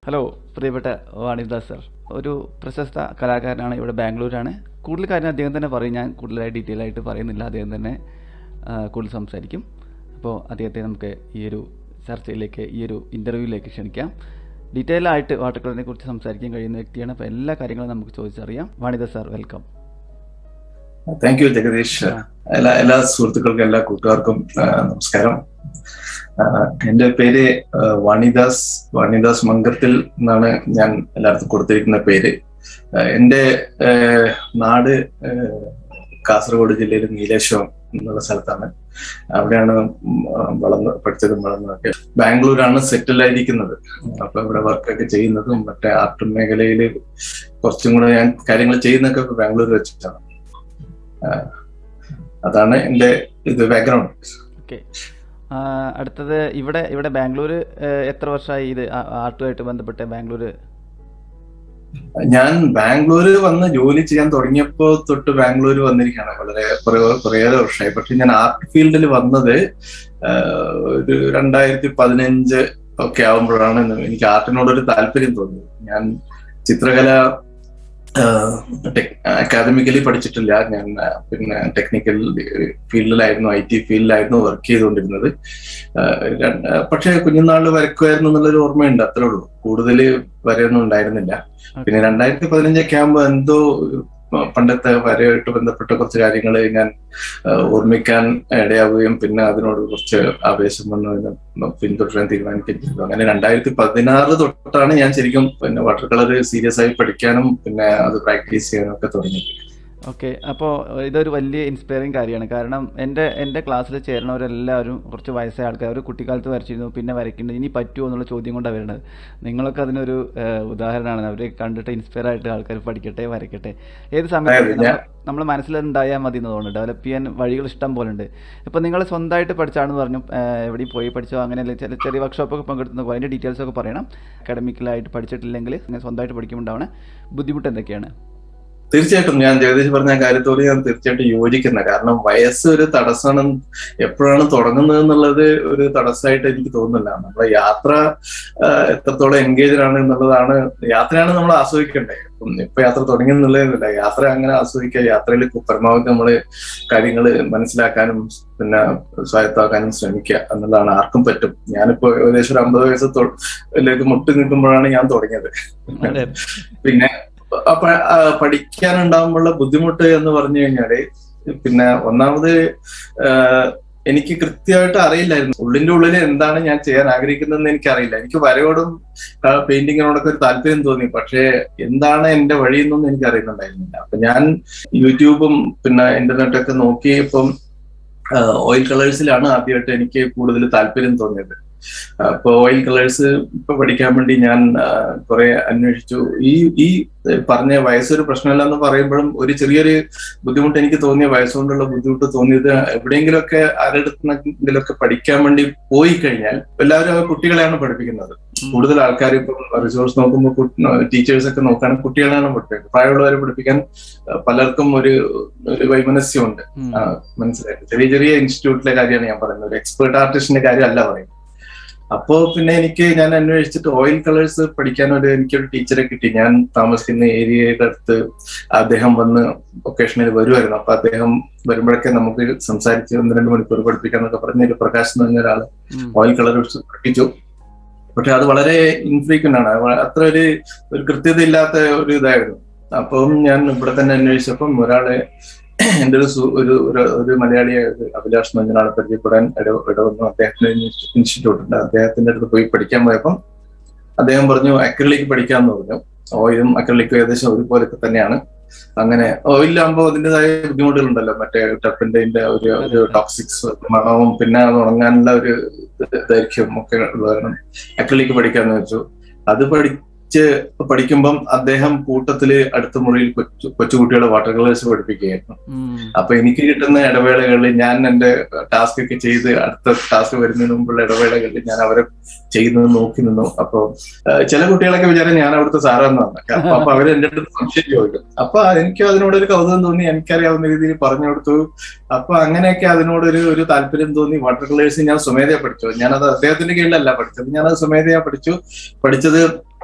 Hello പ്രിയപ്പെട്ട Vanidas sir ഒരു പ്രശസ്ത കലാകാരനാണ് ഇവിടെ ബാംഗ്ലൂരാണ് കൂടുതൽ കാര്യം അദ്ദേഹം തന്നെ പറയും ഞാൻ കൂടുതലായി ഡീറ്റെയിൽ ആയിട്ട് പറയുന്നില്ല അദ്ദേഹം തന്നെ ആ, കൂടുതൽ സംസാരിക്കും അപ്പോൾ അദ്ദേഹത്തെ നമുക്ക് ഈ ഒരു ചർച്ചയിലേക്ക് ഈ ഒരു ഇൻ്റർവ്യൂവിലേക്ക് ക്ഷണിക്കാം ഡീറ്റെയിൽ ആയിട്ട് വാട്ടർ കളറിനെ കുറിച്ച് സംസാരിക്കാൻ കഴിയുന്ന വ്യക്തിയാണ് അപ്പോൾ എല്ലാ കാര്യങ്ങളും നമുക്ക് ചോദിച്ചറിയാം വാണിദ sir welcome thank you Jagadish എല്ലാ എല്ലാ സുഹൃത്തുക്കൾക്കും എല്ലാ കൂട്ടുകാർക്കും ആ, നമസ്കാരം ആ, എന്റെ പേര് ആ, വാണിദാസ് വാണിദാസ് മങ്കത്തിൽ എന്നാണ് ഞാൻ എല്ലായിടത്തും കൊടുത്തിരിക്കുന്ന പേര് ആ, എന്റെ ആ, നാട് ആ, കാസർഗോഡ് ജില്ലയിൽ നീലേശ്വരം എന്നുള്ള സ്ഥലത്താണ് അവിടെയാണ് ഉം, ആ, വളർന്ന് പഠിച്ചതും വളർന്നതൊക്കെ ബാംഗ്ലൂരാണ് സെറ്റിൽ ആയിരിക്കുന്നത് അപ്പൊ ഇവിടെ വർക്കൊക്കെ ചെയ്യുന്നതും മറ്റേ ആർട്ട് മേഖലയിൽ കുറച്ചും കൂടെ ഞാൻ കാര്യങ്ങൾ ചെയ്യുന്നതൊക്കെ ഇപ്പൊ ബാംഗ്ലൂർ വെച്ചിട്ടാണ് ആ, അതാണ് എന്റെ ഇത് ബാക്ക്ഗ്രൗണ്ട് ഓക്കെ അടുത്തത് ഇവിടെ ഇവിടെ ബാംഗ്ലൂർ എത്ര വർഷമായി ഇത് ആ- ആർട്ടുമായിട്ട് ബന്ധപ്പെട്ട് ബാംഗ്ലൂർ ഞാൻ ബാംഗ്ലൂര് വന്ന് ജോലി ചെയ്യാൻ തുടങ്ങിയപ്പോ തൊട്ട് ബാംഗ്ലൂർ വന്നിരിക്കുകയാണ് വളരെ കുറെ- കുറേയേറെ വർഷമായി പക്ഷെ ഞാൻ ആർട്ട് ഫീൽഡിൽ വന്നത് ആ, ഒരു രണ്ടായിരത്തി പതിനഞ്ച് ഒക്കെ ആവുമ്പോഴാണ് എനിക്ക് ആർട്ടിനോടൊരു താല്പര്യം തോന്നിയത് ഞാൻ ചിത്രകല അക്കാദമിക്കലി പഠിച്ചിട്ടില്ല ഞാൻ ആ, പിന്നെ ടെക്നിക്കൽ ഫീൽഡിലായിരുന്നു ഐ ടി ഫീൽഡിലായിരുന്നു വർക്ക് ചെയ്തുകൊണ്ടിരുന്നത് ആ, രണ്ട്- പക്ഷേ കുഞ്ഞുനാളിൽ വരക്കുമായിരുന്നു എന്നുള്ളൊരു ഓർമ്മയുണ്ട് അത്രേ ഉള്ളൂ കൂടുതൽ വരെയൊന്നും ഉണ്ടായിരുന്നില്ല പിന്നെ രണ്ടായിരത്തി പതിനഞ്ചൊക്കെ ആകുമ്പോൾ എന്തോ പണ്ടത്തെ വരയായിട്ട് ബന്ധപ്പെട്ട കുറച്ച് കാര്യങ്ങൾ ഞാൻ ആ, ഓർമ്മിക്കാൻ ഇടയാവുകയും പിന്നെ അതിനോട് കുറച്ച് ആവേശം വന്നു അതിനെ പിന്തുടരാൻ തീരുമാനിക്കുകയും ചെയ്തു അങ്ങനെ രണ്ടായിരത്തി പതിനാറ് തൊട്ടാണ് ഞാൻ ശരിക്കും പിന്നെ വാട്ടർ കളർ സീരിയസ് ആയി പഠിക്കാനും പിന്നെ അത് പ്രാക്ടീസ് ചെയ്യാനും ഒക്കെ തുടങ്ങിയത് ഓക്കെ അപ്പോൾ ഇതൊരു വലിയ ഇൻസ്പയറിങ് കാര്യമാണ് കാരണം എൻ്റെ എൻ്റെ ക്ലാസ്സിൽ ചേരണവരെല്ലാവരും കുറച്ച് വയസ്സായ ആൾക്കാർ അവർ കുട്ടിക്കാലത്ത് വരച്ചിരുന്നു പിന്നെ വരയ്ക്കുന്നത് ഇനി പറ്റുമോ എന്നുള്ള ചോദ്യം കൊണ്ടാണ് വരുന്നത് നിങ്ങളൊക്കെ അതിനൊരു ഏഹ്, ഉദാഹരണമാണ് അവരെ കണ്ടിട്ട് ഇൻസ്പയർ ആയിട്ട് ആൾക്കാർ പഠിക്കട്ടെ വരയ്ക്കട്ടെ ഏത് സമയത്ത് അതെ, ഞാൻ- നമ്മൾ മനസ്സിലുണ്ടായാൽ മതി എന്ന് തോന്നുന്നു ഡെവലപ്പ് ചെയ്യാൻ വഴികൾ ഇഷ്ടം പോലെ ഉണ്ട് ഇപ്പോൾ നിങ്ങൾ സ്വന്തമായിട്ട് പഠിച്ചാണെന്ന് പറഞ്ഞു ഏഹ്, എവിടെയും പോയി പഠിച്ചോ അങ്ങനെയല്ല ചില ചെറിയ വർക്ക്ഷോപ്പൊക്കെ പങ്കെടുത്തു അതിൻ്റെ ഡീറ്റെയിൽസ് ഒക്കെ പറയണം അക്കാഡമിക്കലായിട്ട് പഠിച്ചിട്ടില്ലെങ്കിൽ അങ്ങനെ സ്വന്തമായിട്ട് പഠിക്കുമ്പോണ്ടാവണ ബുദ്ധിമുട്ട് എന്തൊക്കെയാണ് തീർച്ചയായിട്ടും ഞാൻ ജഗദീഷ് പറഞ്ഞ കാര്യത്തോട് ഞാൻ തീർച്ചയായിട്ടും യോജിക്കുന്ന കാരണം വയസ്സ് ഒരു തടസ്സമാണ് എപ്പോഴാണ് തുടങ്ങുന്നത് എന്നുള്ളത് ഒരു തടസ്സമായിട്ട് എനിക്ക് തോന്നുന്നില്ല നമ്മളെ യാത്ര ആ, എത്രത്തോളം എൻഗേജഡ് ആണ് എന്നുള്ളതാണ് യാത്രയാണ് നമ്മൾ ആസ്വദിക്കേണ്ടത് ഉം, ഇപ്പൊ യാത്ര തുടങ്ങിയെന്നുള്ളതില്ല യാത്ര അങ്ങനെ ആസ്വദിക്കുക യാത്രയിൽ പരമാവധി നമ്മൾ കാര്യങ്ങൾ മനസ്സിലാക്കാനും പിന്നെ സ്വായത്തമാക്കാനും ശ്രമിക്കുക എന്നുള്ളതാണ് ആർക്കും പറ്റും ഞാനിപ്പോ ഏകദേശം ഒരു അമ്പത് വയസ്സത്തോളിലേക്ക് മുട്ടി നിൽക്കുമ്പോഴാണ് ഞാൻ തുടങ്ങിയത് അതെ പിന്നെ അപ്പൊ ആ, പഠിക്കാനുണ്ടാകുമ്പോഴുള്ള ബുദ്ധിമുട്ട് എന്ന് പറഞ്ഞു കഴിഞ്ഞാല് പിന്നെ ഒന്നാമത് ആ, എനിക്ക് കൃത്യമായിട്ട് അറിയില്ലായിരുന്നു ഉള്ളിന്റെ ഉള്ളിൽ എന്താണ് ഞാൻ ചെയ്യാൻ ആഗ്രഹിക്കുന്നതെന്ന് എനിക്കറിയില്ല എനിക്ക് വരയോടും ആ, പെയിന്റിങ്ങിനോടൊക്കെ ഒരു താല്പര്യം തോന്നി പക്ഷേ എന്താണ് എന്റെ വഴി എന്നൊന്നും എനിക്ക് അറിയുന്നുണ്ടായിരുന്നില്ല അപ്പൊ ഞാൻ യൂട്യൂബും പിന്നെ ഇന്റർനെറ്റൊക്കെ നോക്കിയപ്പം ഓയിൽ കളേഴ്സിലാണ് ആദ്യമായിട്ട് എനിക്ക് കൂടുതൽ താല്പര്യം തോന്നിയത് അപ്പൊ ഓയിൽ കളേഴ്സ് ഇപ്പൊ പഠിക്കാൻ വേണ്ടി ഞാൻ കുറെ അന്വേഷിച്ചു ഈ ഈ പറഞ്ഞ വയസ്സൊരു പ്രശ്നമല്ല എന്ന് പറയുമ്പോഴും ഒരു ചെറിയൊരു ബുദ്ധിമുട്ട് എനിക്ക് തോന്നിയ വയസ്സുകൊണ്ടുള്ള ബുദ്ധിമുട്ട് തോന്നിയത് എവിടെയെങ്കിലുമൊക്കെ ആരുടെടുത്തെങ്കിലൊക്കെ പഠിക്കാൻ വേണ്ടി പോയി കഴിഞ്ഞാൽ എല്ലാവരും ആ കുട്ടികളെയാണ് പഠിപ്പിക്കുന്നത് കൂടുതൽ ആൾക്കാർ ഇപ്പം റിസോഴ്സ് നോക്കുമ്പോൾ ടീച്ചേഴ്സ് ഒക്കെ നോക്കുകയാണെങ്കിൽ കുട്ടികളെയാണ് പഠിപ്പിക്കുന്നത് പ്രായമുള്ളവരെ പഠിപ്പിക്കാൻ ആ, പലർക്കും ഒരു ഒരു വൈമനസ്യമുണ്ട് ഉം. ആ, മനസ്സിലായി ചെറിയ ചെറിയ ഇൻസ്റ്റിറ്റ്യൂട്ടിലെ കാര്യമാണ് ഞാൻ പറയുന്നത് ഒരു എക്സ്പേർട്ട് ആർട്ടിസ്റ്റിന്റെ കാര്യമല്ല പറയുന്നത് അപ്പോ പിന്നെ എനിക്ക് ഞാൻ അന്വേഷിച്ചിട്ട് ഓയിൽ കളേഴ്സ് പഠിക്കാൻ ഒരു എനിക്കൊരു ടീച്ചറെ കിട്ടി ഞാൻ താമസിക്കുന്ന ഏരിയയുടെ അടുത്ത് അദ്ദേഹം വന്ന് ഒക്കേഷനിൽ വരുമായിരുന്നു അപ്പൊ അദ്ദേഹം വരുമ്പോഴൊക്കെ നമുക്ക് സംസാരിച്ച് ഒന്ന് രണ്ട് മണിക്കൂർ പഠിപ്പിക്കാന്നൊക്കെ പറഞ്ഞ ഒരു പ്രകാശ് എന്ന് പറഞ്ഞ ഒരാള് ഉം. ഓയിൽ കളേഴ്സ് പഠിപ്പിച്ചു പക്ഷെ അത് വളരെ ഇൻഫ്രീക്വന്റ് ആണ് അവ- അത്ര ഒരു ഒരു കൃത്യത ഇല്ലാത്ത ഒരു ഇതായിരുന്നു അപ്പം ഞാൻ ഇവിടെ തന്നെ അന്വേഷിച്ചപ്പം ഒരാളെ എന്റെ ഒരു സു- ഒരു ഒരു- ഒരു മലയാളിയായ ഒരു അഭിലാഷ് എന്ന് പറഞ്ഞ ആളെ പരിചയപ്പെടാൻ ഇട ഇടവന്നു അദ്ദേഹത്തിന്റെ ഇൻസ്റ്റിറ്റ്യൂട്ട് ഉണ്ട് അദ്ദേഹത്തിന്റെ അടുത്ത് പോയി പഠിക്കാൻ പോയപ്പം അദ്ദേഹം പറഞ്ഞു അക്രലിക് പഠിക്കാന്ന് പറഞ്ഞു ഓയിലും അക്രലിക്കും ഏകദേശം ഒരുപോലൊക്കെ തന്നെയാണ് അങ്ങനെ ഓയിലാകുമ്പോൾ അതിൻ്റെതായ ബുദ്ധിമുട്ടുകളുണ്ടല്ലോ മറ്റേ ടർപ്പിന്റെ ഒരു ഒരു ടോക്സിക്സ് മണവും പിന്നെ അത് ഉണങ്ങാനുള്ള ഒരു ദൈർഘ്യം ഒക്കെ ഉള്ളതാണ് അക്രലിക് പഠിക്കാന്ന് വെച്ചു അത് പഠിച്ച് പഠിക്കുമ്പം അദ്ദേഹം കൂട്ടത്തില് അടുത്ത മുറിയിൽ കൊച്ചു കൊച്ചുകുട്ടികളെ വാട്ടർ കളേഴ്സ് പഠിപ്പിക്കുകയായിരുന്നു ഉം. അപ്പൊ എനിക്ക് കിട്ടുന്ന ഇടവേളകളിൽ ഞാൻ എന്റെ ടാസ്ക് ഒക്കെ ചെയ്ത് അടുത്ത ടാസ്ക് വരുന്നതിന് മുമ്പുള്ള ഇടവേളകളിൽ ഞാൻ അവരെ ചെയ്യുന്നത് നോക്കി നിന്നു അപ്പൊ ആ, ചില കുട്ടികളൊക്കെ വിചാരം ഞാൻ അവിടുത്തെ സാറാന്നാണ് അപ്പൊ അപ്പൊ അവര് എന്റെ അടുത്ത് സംശയം ചോദിക്കും അപ്പൊ എനിക്ക് അതിനോടൊരു കൗതുകം തോന്നി എനിക്കറിയാവുന്ന രീതിയിൽ പറഞ്ഞു കൊടുത്തു അപ്പൊ അങ്ങനെയൊക്കെ അതിനോടൊരു ഒരു താല്പര്യം തോന്നി വാട്ടർ കളേഴ്സ് ഞാൻ സ്വമേധയാ പഠിച്ചു ഞാനത് അദ്ദേഹത്തിന്റെ കീഴിലല്ല പഠിച്ചത് ഞാനത് സ്വമേധയാ പഠിച്ചു പഠിച്ചത്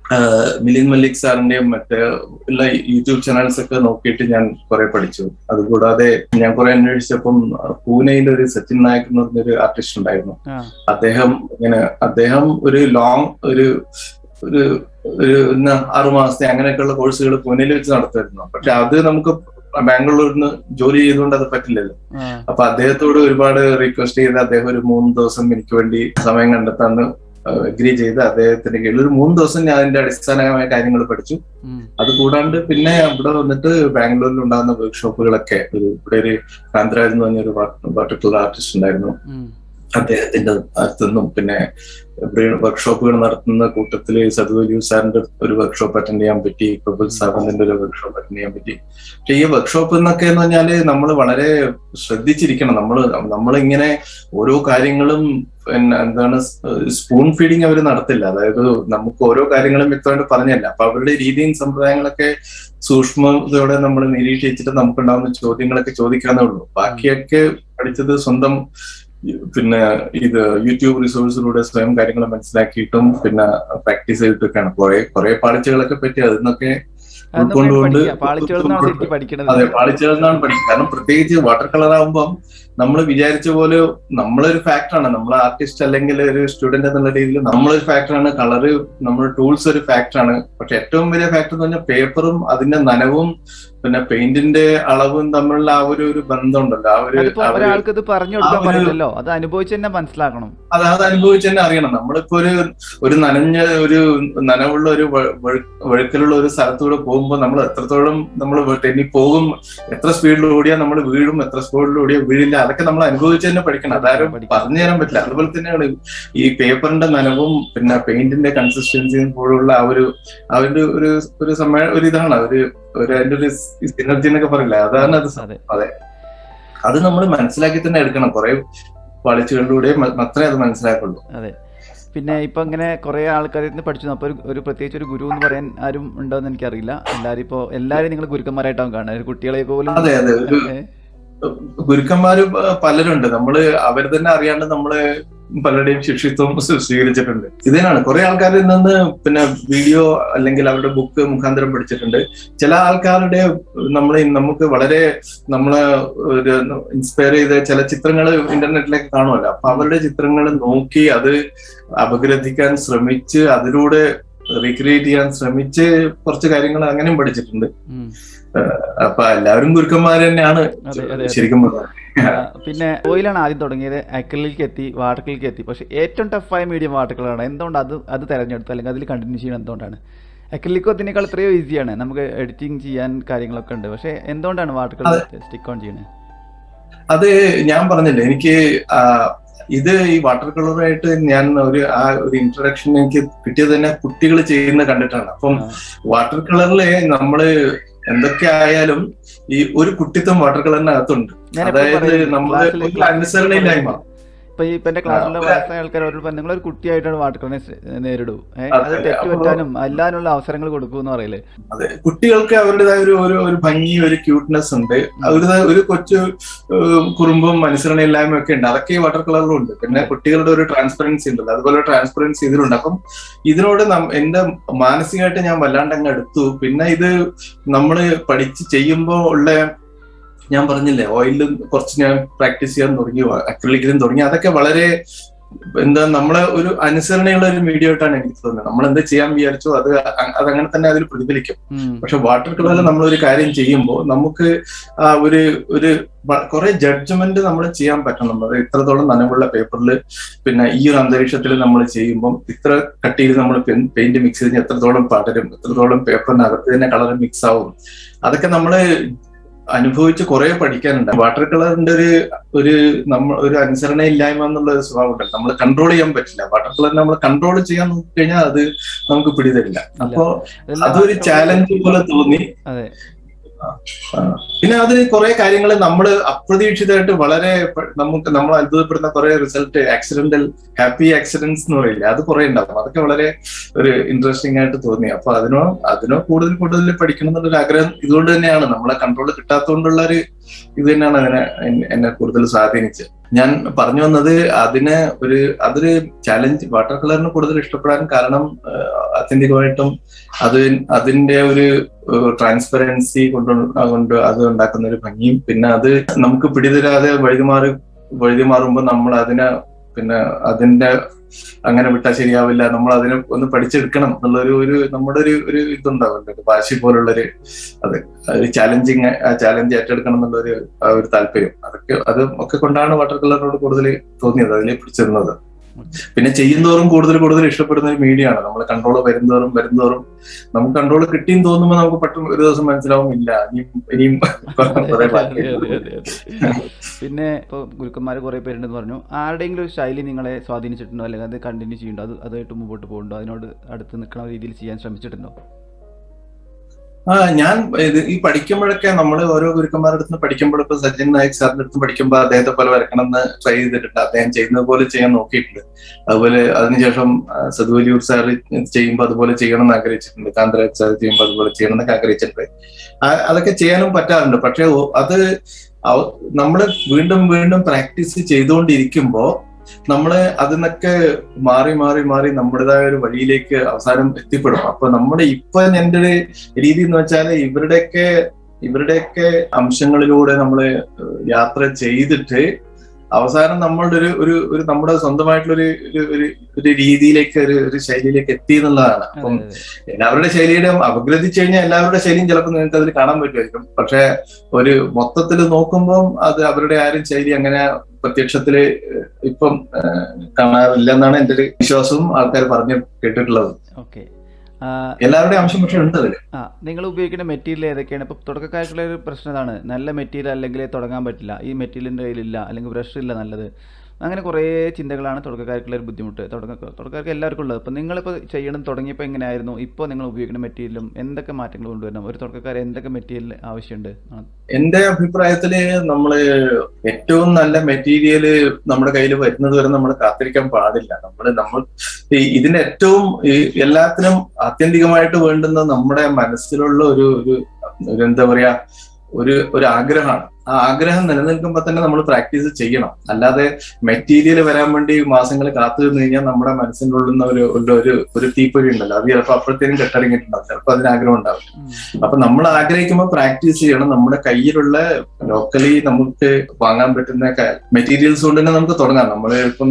മിലിൻ മല്ലിക് സാറിന്റെയും മറ്റേ ഉള്ള യൂട്യൂബ് ചാനൽസ് ഒക്കെ നോക്കിയിട്ട് ഞാൻ കുറെ പഠിച്ചു അതുകൂടാതെ ഞാൻ കുറെ അന്വേഷിച്ചപ്പം പൂനെയിൽ ഒരു സച്ചിൻ നായക് എന്ന് പറഞ്ഞൊരു ആർട്ടിസ്റ്റ് ഉണ്ടായിരുന്നു ആ അദ്ദേഹം ഇങ്ങനെ അദ്ദേഹം ഒരു ലോങ് ഒരു ഒരു ഒരു എന്നാ ആറു മാസത്തെ അങ്ങനെയൊക്കെയുള്ള കോഴ്സുകൾ പൂനെയിൽ വെച്ച് നടത്തുമായിരുന്നു പക്ഷെ അത് നമുക്ക് ബാംഗ്ലൂരിൽ നിന്ന് ജോലി ചെയ്തുകൊണ്ട് അത് പറ്റില്ലല്ലോ ആ അപ്പൊ അദ്ദേഹത്തോട് ഒരുപാട് റിക്വസ്റ്റ് ചെയ്ത് അദ്ദേഹം ഒരു മൂന്ന് ദിവസം എനിക്ക് വേണ്ടി സമയം കണ്ടെത്താന്ന് അഗ്രി ചെയ്ത് അദ്ദേഹത്തിന്റെ കീഴിൽ ഒരു മൂന്ന് ദിവസം ഞാൻ അതിന്റെ അടിസ്ഥാനമായ കാര്യങ്ങൾ പഠിച്ചു ഉം. അത് കൂടാണ്ട് പിന്നെ ഇവിടെ വന്നിട്ട് ബാംഗ്ലൂരിൽ ഉണ്ടാകുന്ന വർക്ക്ഷോപ്പുകളൊക്കെ ഒരു ഇവിടെ ഒരു കാന്തരാജ് എന്ന് പറഞ്ഞൊരു പാർട്ടിക്കുലർ ആർട്ടിസ്റ്റ് ഉണ്ടായിരുന്നു ഉം. അദ്ദേഹത്തിന്റെ അടുത്തുനിന്നും പിന്നെ ഇവിടെ വർക്ക്ഷോപ്പുകൾ നടത്തുന്ന കൂട്ടത്തില് സദുവലു സാറിന്റെ ഒരു വർക്ക്ഷോപ്പ് അറ്റൻഡ് ചെയ്യാൻ പറ്റി പ്രബുൽ സാബിന്റെ ഒരു വർക്ക്ഷോപ്പ് അറ്റൻഡ് ചെയ്യാൻ പറ്റി പക്ഷെ ഈ വർക്ക്ഷോപ്പ് എന്നൊക്കെ എന്ന് പറഞ്ഞാല് നമ്മൾ വളരെ ശ്രദ്ധിച്ചിരിക്കണം നമ്മൾ നമ്മളിങ്ങനെ ഓരോ കാര്യങ്ങളും പിന്നെ എന്താണ് സ്പൂൺ ഫീഡിങ് അവർ നടത്തില്ല അതായത് നമുക്ക് ഓരോ കാര്യങ്ങളും വ്യക്തമായിട്ട് പറഞ്ഞല്ല അപ്പൊ അവരുടെ രീതിയും സമ്പ്രദായങ്ങളൊക്കെ സൂക്ഷ്മതയോടെ നമ്മൾ നിരീക്ഷിച്ചിട്ട് നമുക്കുണ്ടാകുന്ന ചോദ്യങ്ങളൊക്കെ ചോദിക്കാന്നേ ഉള്ളൂ ബാക്കിയൊക്കെ പഠിച്ചത് സ്വന്തം പിന്നെ ഇത് യൂട്യൂബ് റിസോഴ്സിലൂടെ സ്വയം കാര്യങ്ങൾ മനസ്സിലാക്കിയിട്ടും പിന്നെ പ്രാക്ടീസ് ചെയ്തിട്ടൊക്കെയാണ് കുറെ കുറെ പാളിച്ചകളൊക്കെ പറ്റി അതിന്നൊക്കെ അതൊന്നും ഉൾക്കൊണ്ടുകൊണ്ട് പഠിക്കുക. പാളിച്ചകളിൽ നിന്നാണ് ശരിക്കും പഠിക്കേണ്ടത് അതെ പാളിച്ചകൾ എന്നാണ് പഠിക്കുന്നത് കാരണം പ്രത്യേകിച്ച് വാട്ടർ കളർ ആകുമ്പം നമ്മൾ വിചാരിച്ച പോലെ നമ്മളൊരു ഫാക്ടറാണ് നമ്മൾ ആർട്ടിസ്റ്റ് അല്ലെങ്കിൽ ഒരു സ്റ്റുഡന്റ് എന്നുള്ള രീതിയിൽ നമ്മളൊരു ഫാക്ടറാണ് കളറ് നമ്മുടെ ടൂൾസ് ഒരു ഫാക്ടറാണ് പക്ഷെ ഏറ്റവും വലിയ ഫാക്ടർ എന്ന് പറഞ്ഞാൽ പേപ്പറും അതിന്റെ നനവും പിന്നെ പെയിന്റിന്റെ അളവും തമ്മിലുള്ള ആ ഒരു ഒരു ബന്ധം ഉണ്ടല്ലോ ആ ഒരു അതിപ്പോ ആ ഒരു ഒരാൾക്ക് ഇത് പറഞ്ഞു കൊടുക്കാൻ ആ ഒരു- പറ്റില്ലല്ലോ അത് അനുഭവിച്ച് തന്നെ മനസ്സിലാക്കണം അത് അത് അനുഭവിച്ച് തന്നെ അറിയണം നമ്മളിപ്പോ ഒരു ഒരു നനഞ്ഞ ഒരു നനവുള്ള ഒരു വ- വഴു- വഴുക്കലുള്ള ഒരു സ്ഥലത്തൂടെ പോകുമ്പോൾ നമ്മൾ എത്രത്തോളം നമ്മൾ തെന്നി പോകും എത്ര സ്പീഡിൽ ഓടിയാൽ നമ്മൾ വീഴും എത്ര സ്പീഡിൽ ഓടിയാൽ വീഴില്ല അതൊക്കെ നമ്മൾ അനുഭവിച്ച് തന്നെ പഠിക്കണം അതാരും പഠിക്കണം. പറഞ്ഞു തരാൻ പറ്റില്ല അതുപോലെ തന്നെയാണ് ഈ പേപ്പറിന്റെ നനവും പിന്നെ പെയിന്റിന്റെ കൺസിസ്റ്റൻസിയും പോലുള്ള ആ ഒരു ആ ഒരു ഒരു ഒരു സമയ ഒരു ഇതാണ് ഒരു ഒരു അതിന്റെ ഒരു സിനർജി എന്നൊക്കെ പറയില്ല അതാണ് അത് അതെ അത് നമ്മൾ മനസ്സിലാക്കി തന്നെ എടുക്കണം കുറെ പാളിച്ചുകളിലൂടെ മാത്രമേ അത് മനസ്സിലാക്കുള്ളൂ അതെ പിന്നെ ഇപ്പൊ ഇങ്ങനെ കുറെ ആൾക്കാരിൽ നിന്ന് പഠിച്ചു അപ്പൊ ഒരു- ഒരു പ്രത്യേകിച്ച് ഒരു ഗുരു എന്ന് പറയാൻ ആരും ഉണ്ടോന്ന് എനിക്കറിയില്ല എല്ലാരും ഇപ്പോ എല്ലാരും നിങ്ങൾ ഗുരുക്കന്മാരായിട്ടാവും കാണുക ഒരു കുട്ടികളെ പോലും അതെ അതെ ഒരു ഏ, ഗുരുക്കന്മാര് പ- പലരുണ്ട് നമ്മള് അവർ തന്നെ അറിയാണ്ട് നമ്മള് പലരുടെയും ശിഷ്യത്വം സ്വീ- സ്വീകരിച്ചിട്ടുണ്ട് ഇതിനാണ് കുറെ ആൾക്കാരിൽ നിന്ന് പിന്നെ വീഡിയോ അല്ലെങ്കിൽ അവരുടെ ബുക്ക് മുഖാന്തരം പഠിച്ചിട്ടുണ്ട് ചില ആൾക്കാരുടെ നമ്മളെ നമുക്ക് വളരെ നമ്മളെ ഒരു ഇൻസ്പയർ ചെയ്ത ചില ചിത്രങ്ങൾ ഇന്റർനെറ്റിലേക്ക് കാണുമല്ലോ അപ്പൊ അവരുടെ ചിത്രങ്ങൾ നോക്കി അത് അപഗ്രഥിക്കാൻ ശ്രമിച്ച് അതിലൂടെ റീക്രിയേറ്റ് ചെയ്യാൻ ശ്രമിച്ച് കുറച്ച് കാര്യങ്ങൾ അങ്ങനെയും പഠിച്ചിട്ടുണ്ട് ഉം. അപ്പൊ എല്ലാവരും ഗുരുക്കന്മാർ തന്നെയാണ് അതെ, അതെ, അതെ. ശരിക്കും പറഞ്ഞാൽ ആ, പിന്നെ ഓയിലാണ് ആദ്യം തുടങ്ങിയത് അക്രലിലേക്ക് എത്തി വാട്ടർ കളറിലേക്ക് എത്തി പക്ഷെ ഏറ്റവും ടഫായ മീഡിയം വാട്ടർ കളറാണ് എന്തുകൊണ്ട് അത് അത് തിരഞ്ഞെടുത്തു അല്ലെങ്കിൽ അതിൽ കണ്ടിന്യൂ ചെയ്യണം എന്തുകൊണ്ടാണ് അക്രലിക്കോ അതിനേക്കാൾ എത്രയോ ഈസിയാണ് നമുക്ക് എഡിറ്റിംഗ് ചെയ്യാൻ കാര്യങ്ങളൊക്കെ ഉണ്ട് പക്ഷെ എന്തുകൊണ്ടാണ് വാട്ടർ കളർ സ്റ്റിക്ക് ഓൺ ചെയ്യണത് അത് ഞാൻ പറഞ്ഞില്ലേ എനിക്ക് ആ, ഇത് ഈ വാട്ടർ കളറായിട്ട് ഞാൻ ഒരു ആ ഒരു ഇൻട്രഡക്ഷൻ എനിക്ക് കിട്ടിയത് തന്നെ കുട്ടികൾ ചെയ്യുന്ന കണ്ടിട്ടാണ് അപ്പം ആ, വാട്ടർ കളറില് നമ്മള് എന്തൊക്കെ ആയാലും ഈ ഒരു കുട്ടിത്വം വാട്ടർ കളറിനകത്തുണ്ട് ഞാൻ എപ്പോഴും അതായത് പറയും, നമ്മള് ക്ലാസ്സില് ഒരു ക്ലാസ്സില് അനുസരണയില്ലായ്മ ഇപ്പൊ ഈ ഇപ്പൊ എന്റെ ക്ലാസ്സിലുള്ള ആ, വയസ്സായ ആൾക്കാർ അവരോട് പറഞ്ഞു നിങ്ങളൊരു കുട്ടിയായിട്ടാണ് വാട്ടർ കളറിനെ സ് നേരിടൂ ഏഹ് അതെ, അത് തെറ്റ് അപ്പൊ- പറ്റാനും എല്ലാതിനുള്ള അവസരങ്ങൾ കൊടുക്കൂ എന്ന് പറയില്ലേ അതെ കുട്ടികൾക്ക് അവരുടേതായ ഒരു ഒരു ഒരു ഭംഗി ഒരു ക്യൂട്ട്നെസ് ഉണ്ട് ഒരു ഒരു കൊച്ചു ഏഹ്, കുറുമ്പും അനുസരണയില്ലായ്മ ഒക്കെ ഉണ്ട് അതൊക്കെ ഈ വാട്ടർ കളറിലും ഉണ്ട് പിന്നെ കുട്ടികളുടെ ഒരു ട്രാൻസ്പെറൻസി ഉണ്ടല്ലോ അതുപോലെ ട്രാൻസ്പെറൻസി ഇതിലുണ്ട് അപ്പം ഇതിനോട് നം- എന്റെ മാനസികമായിട്ട് ഞാൻ വല്ലാണ്ട് അങ്ങ് എടുത്തു പിന്നെ ഇത് നമ്മള് പഠിച്ച് ചെയ്യുമ്പോൾ ഉള്ള ഞാൻ പറഞ്ഞില്ലേ ഓയിലും കുറച്ച് ഞാൻ പ്രാക്ടീസ് ചെയ്യാൻ തുടങ്ങി അക്രലിക്കിലും തുടങ്ങി അതൊക്കെ വളരെ എന്താ നമ്മളെ ഒരു അനുസരണയുള്ള ഒരു മീഡിയ ആയിട്ടാണ് എനിക്ക് തോന്നുന്നത് നമ്മൾ എന്താ ചെയ്യാൻ വിചാരിച്ചോ അത് അ- അതങ്ങനെ തന്നെ അതിൽ പ്രതിഫലിക്കും ഉം. പക്ഷെ വാട്ടർ കളറിൽ നമ്മൾ ഒരു കാര്യം ചെയ്യുമ്പോൾ നമുക്ക് ആ ഒരു ഒരു വ- കുറെ ജഡ്ജ്മെന്റ് നമ്മൾ ചെയ്യാൻ പറ്റണം നമ്മൾ ഇത്രത്തോളം നനവുള്ള പേപ്പറിൽ പിന്നെ ഈ ഒരു അന്തരീക്ഷത്തിൽ നമ്മൾ ചെയ്യുമ്പോൾ ഇത്ര കട്ടിയിൽ നമ്മൾ പെയിന്റ് മിക്സ് ചെയ്ത് എത്രത്തോളം പടരും എത്രത്തോളം പേപ്പറിനകത്ത് തന്നെ കളർ മിക്സ് ആവും അതൊക്കെ നമ്മള് അനുഭവിച്ച് കുറെ പഠിക്കാനുണ്ട് വാട്ടർ കളറിന്റെ ഒരു ഒരു നമ്മൾ ഒരു അനുസരണയില്ലായ്മ എന്നുള്ള ഒരു സ്വഭാവം ഉണ്ട് നമ്മൾ കൺട്രോൾ ചെയ്യാൻ പറ്റില്ല വാട്ടർ കളർ നമ്മൾ കൺട്രോൾ ചെയ്യാൻ നോക്കി കഴിഞ്ഞാൽ അത് നമുക്ക് പിടിതരില്ല അപ്പോ ഇതെല്ലാം അതൊരു ചാലഞ്ച് പോലെ തോന്നി അതെ ആ. പിന്നെ അതിൽ കുറെ കാര്യങ്ങൾ നമ്മൾ അപ്രതീക്ഷിതമായിട്ട് വളരെ പ- നമുക്ക് നമ്മൾ അത്ഭുതപ്പെടുന്ന കുറെ റിസൾട്ട് ആക്സിഡന്റൽ ഹാപ്പി ആക്സിഡൻസ് എന്ന് പറയില്ല അത് കുറെ ഉണ്ടാവും അതൊക്കെ വളരെ ഒരു ഇൻട്രസ്റ്റിംഗ് ആയിട്ട് തോന്നി അപ്പൊ അതിനോ അതിനോ കൂടുതൽ കൂടുതൽ പഠിക്കണം എന്നുള്ളൊരു ആഗ്രഹം ഇതുകൊണ്ട് തന്നെയാണ് നമ്മളെ കൺട്രോൾ കിട്ടാത്തതുകൊണ്ടുള്ള ഒരു ഇത് തന്നെയാണ് അതിനെ എന്നെ- എന്നെ കൂടുതൽ സ്വാധീനിച്ചത് ഞാൻ പറഞ്ഞു വന്നത് അതിന് ഒരു അതൊരു ചലഞ്ച് വാട്ടർ കളറിന് കൂടുതൽ ഇഷ്ടപ്പെടാൻ കാരണം ആഹ്, ആത്യന്തികമായിട്ടും അത് അതിന്റെ ഒരു ട്രാൻസ്പെറൻസി കൊണ്ട് കൊണ്ട് അത് ഉണ്ടാക്കുന്ന ഒരു ഭംഗിയും പിന്നെ അത് നമുക്ക് പിടിതരാതെ വഴുതിമാറി വഴുതിമാറുമ്പോൾ നമ്മൾ അതിനെ പിന്നെ അതിന്റെ അങ്ങനെ വിട്ടാൽ ശരിയാവില്ല നമ്മൾ അതിനെ ഒന്ന് പഠിച്ചെടുക്കണം എന്നുള്ളൊരു ഒരു നമ്മുടെ ഒരു ഒരു ഇതുണ്ടാവില്ല ഒരു വാശി പോലുള്ളൊരു അത് ഒരു ചാലഞ്ചിങ് ആ ചാലഞ്ച് ഏറ്റെടുക്കണം എന്നുള്ളൊരു ആ ഒരു താല്പര്യം അതൊക്കെ അത് ഒക്കെ കൊണ്ടാണ് വാട്ടർ കളറിനോട് കൂടുതൽ തോന്നിയത് അതിൽ പിടിച്ചിരുന്നത് പിന്നെ ചെയ്യുന്തോറും കൂടുതൽ കൂടുതൽ ഇഷ്ടപ്പെടുന്ന ഒരു മീഡിയ ആണ് നമ്മൾ കൺട്രോൾ വരുന്തോറും വരുന്തോറും നമുക്ക് കൺട്രോൾ കിട്ടിയും തോന്നുമ്പോൾ നമുക്ക് പെട്ടെന്ന് ഒരു ദിവസം മനസ്സിലാവും ഇല്ല ഇനിയും ഇനിയും കുറെ ബാക്കി അതെ, അതെ, അതെ, അതെ. പിന്നെ ഇപ്പോൾ ഗുരുക്കന്മാർ കുറേ പേരുണ്ടെന്ന് പറഞ്ഞു ആരുടെയെങ്കിലും ഒരു ശൈലി നിങ്ങളെ സ്വാധീനിച്ചിട്ടുണ്ടോ അല്ലെങ്കിൽ അത് കണ്ടിന്യൂ ചെയ്യുന്നുണ്ടോ അത് അതുമായിട്ട് മുമ്പോട്ട് പോകുന്നുണ്ടോ അതിനോട് അടുത്ത് നിൽക്കുന്ന രീതിയിൽ ചെയ്യാൻ ശ്രമിച്ചിട്ടുണ്ടോ ആ ഞാൻ ഇത് ഈ പഠിക്കുമ്പോഴൊക്കെ നമ്മൾ ഓരോ ഗുരുക്കന്മാരുടെ അടുത്ത് പഠിക്കുമ്പോൾ ഇപ്പൊ സച്ചിൻ നായക് സാറിന്റെ അടുത്ത് പഠിക്കുമ്പോൾ അദ്ദേഹത്തെ പോലെ വരക്കണം എന്ന് ട്രൈ ചെയ്തിട്ടുണ്ട് അദ്ദേഹം ചെയ്യുന്നത് പോലെ ചെയ്യാൻ നോക്കിയിട്ടുണ്ട് അതുപോലെ അതിനുശേഷം ആ, സദുവലിയൂർ സാർ ചെയ്യുമ്പോൾ അതുപോലെ ചെയ്യണം എന്ന് ആഗ്രഹിച്ചിട്ടുണ്ട് കാന്തരാജ് സാർ ചെയ്യുമ്പോൾ അതുപോലെ ചെയ്യണം എന്നൊക്കെ ആഗ്രഹിച്ചിട്ടുണ്ട് ആ- അതൊക്കെ ചെയ്യാനും പറ്റാറുണ്ട് പക്ഷെ ഒ- അത് അവ- നമ്മള് വീണ്ടും വീണ്ടും പ്രാക്ടീസ് ചെയ്തുകൊണ്ടിരിക്കുമ്പോ നമ്മള് അതിന്നൊക്കെ മാറി മാറി മാറി നമ്മുടേതായ ഒരു വഴിയിലേക്ക് അവസാനം എത്തിപ്പെടും അപ്പൊ നമ്മുടെ ഇപ്പൊ എന്റെ ഒരു രീതി എന്ന് വെച്ചാൽ ഇവരുടെയൊക്കെ ഇവരുടെയൊക്കെ അംശങ്ങളിലൂടെ നമ്മൾ യാത്ര ചെയ്തിട്ട് അവസാനം നമ്മളുടെ ഒരു ഒരു ഒരു നമ്മുടെ സ്വന്തമായിട്ടുള്ള ഒരു ഒരു- ഒരു ഒരു രീതിയിലേക്ക് ഒരു ഒരു ശൈലിയിലേക്ക് എത്തി എന്നുള്ളതാണ് അതെ, അപ്പം അതെ. എല്ലാവരുടെ ശൈലിയുടെ അപഗ്രഥിച്ചു കഴിഞ്ഞാൽ എല്ലാവരുടെ ശൈലിയും ചിലപ്പോൾ നിങ്ങൾക്ക് അതിൽ കാണാൻ പറ്റുമായിരിക്കും പക്ഷെ ഒരു മൊത്തത്തിൽ നോക്കുമ്പോൾ അത് അവരുടെ ആരും ശൈലി അങ്ങനെ പ്രത്യക്ഷത്തില് ഇപ്പം ഏഹ്, കാണാറില്ല എന്നാണ് എന്റെ ഒരു വിശ്വാസവും ആൾക്കാർ പറഞ്ഞു കേട്ടിട്ടുള്ളത് ഓക്കെ എല്ലാവരുടെയും അംശം പക്ഷെ ഉണ്ട് അതിൽ ആ നിങ്ങൾ ഉപയോഗിക്കുന്ന മെറ്റീരിയൽ ഏതൊക്കെയാണ് ഇപ്പോൾ തുടക്കക്കാർക്കുള്ള ഒരു പ്രശ്നം ഇതാണ് നല്ല മെറ്റീരിയൽ അല്ലെങ്കിൽ തുടങ്ങാൻ പറ്റില്ല ഈ മെറ്റീരിയലിൻ്റെ കയ്യിലില്ല അല്ലെങ്കിൽ ബ്രഷ് ഇല്ല നല്ലത് അങ്ങനെ കുറേ ചിന്തകളാണ് തുടക്കക്കാർക്കുള്ള ഒരു ബുദ്ധിമുട്ട് തുടക്ക തുടക്കക്കാർക്ക് എല്ലാവർക്കും ഉള്ളത് അപ്പോൾ നിങ്ങളിപ്പോൾ ചെയ്യണം തുടങ്ങിയപ്പോൾ എങ്ങനെയായിരുന്നു ഇപ്പോൾ നിങ്ങൾ ഉപയോഗിക്കുന്ന മെറ്റീരിയലും എന്തൊക്കെ മാറ്റങ്ങൾ കൊണ്ടുവരണം ഒരു തുടക്കക്കാർ എന്തൊക്കെ മെറ്റീരിയൽ ആവശ്യമുണ്ട് ആ, എന്റെ അഭിപ്രായത്തില് നമ്മള് ഏറ്റവും നല്ല മെറ്റീരിയൽ നമ്മുടെ കയ്യിൽ വരുന്നത് വരെ നമ്മൾ കാത്തിരിക്കാൻ പാടില്ല നമ്മൾ നമ്മൾ ഈ ഇതിന് ഏറ്റവും ഈ എല്ലാത്തിനും ആത്യന്തികമായിട്ട് വേണ്ടുന്നത് നമ്മുടെ മനസ്സിലുള്ള ഒരു ഒരു ഒരു എന്താ പറയാ ഒരു ഒരു ആഗ്രഹമാണ് ആ ആഗ്രഹം നിലനിൽക്കുമ്പോൾ തന്നെ നമ്മൾ പ്രാക്ടീസ് ചെയ്യണം അല്ലാതെ മെറ്റീരിയൽ വരാൻ വേണ്ടി മാസങ്ങൾ കാത്തു നിന്ന് കഴിഞ്ഞാൽ നമ്മുടെ മനസ്സിൻ്റെ ഉള്ളിൽ നിന്ന് ഒരു ഒരു- ഒരു ഒരു തീപ്പൊരി ഉണ്ടല്ലോ അത് ചിലപ്പോൾ അപ്പോഴത്തേനും കെട്ടടങ്ങിയിട്ടുണ്ടാവും ചിലപ്പോൾ അതിന് ആഗ്രഹം ഉണ്ടാവും ഉം. അപ്പൊ നമ്മൾ ആഗ്രഹിക്കുമ്പോൾ പ്രാക്ടീസ് ചെയ്യണം നമ്മുടെ കയ്യിലുള്ള ലോക്കലി നമുക്ക് വാങ്ങാൻ പറ്റുന്ന മെറ്റീരിയൽസ് കൊണ്ട് തന്നെ നമുക്ക് തുടങ്ങാം നമ്മൾ ഇപ്പം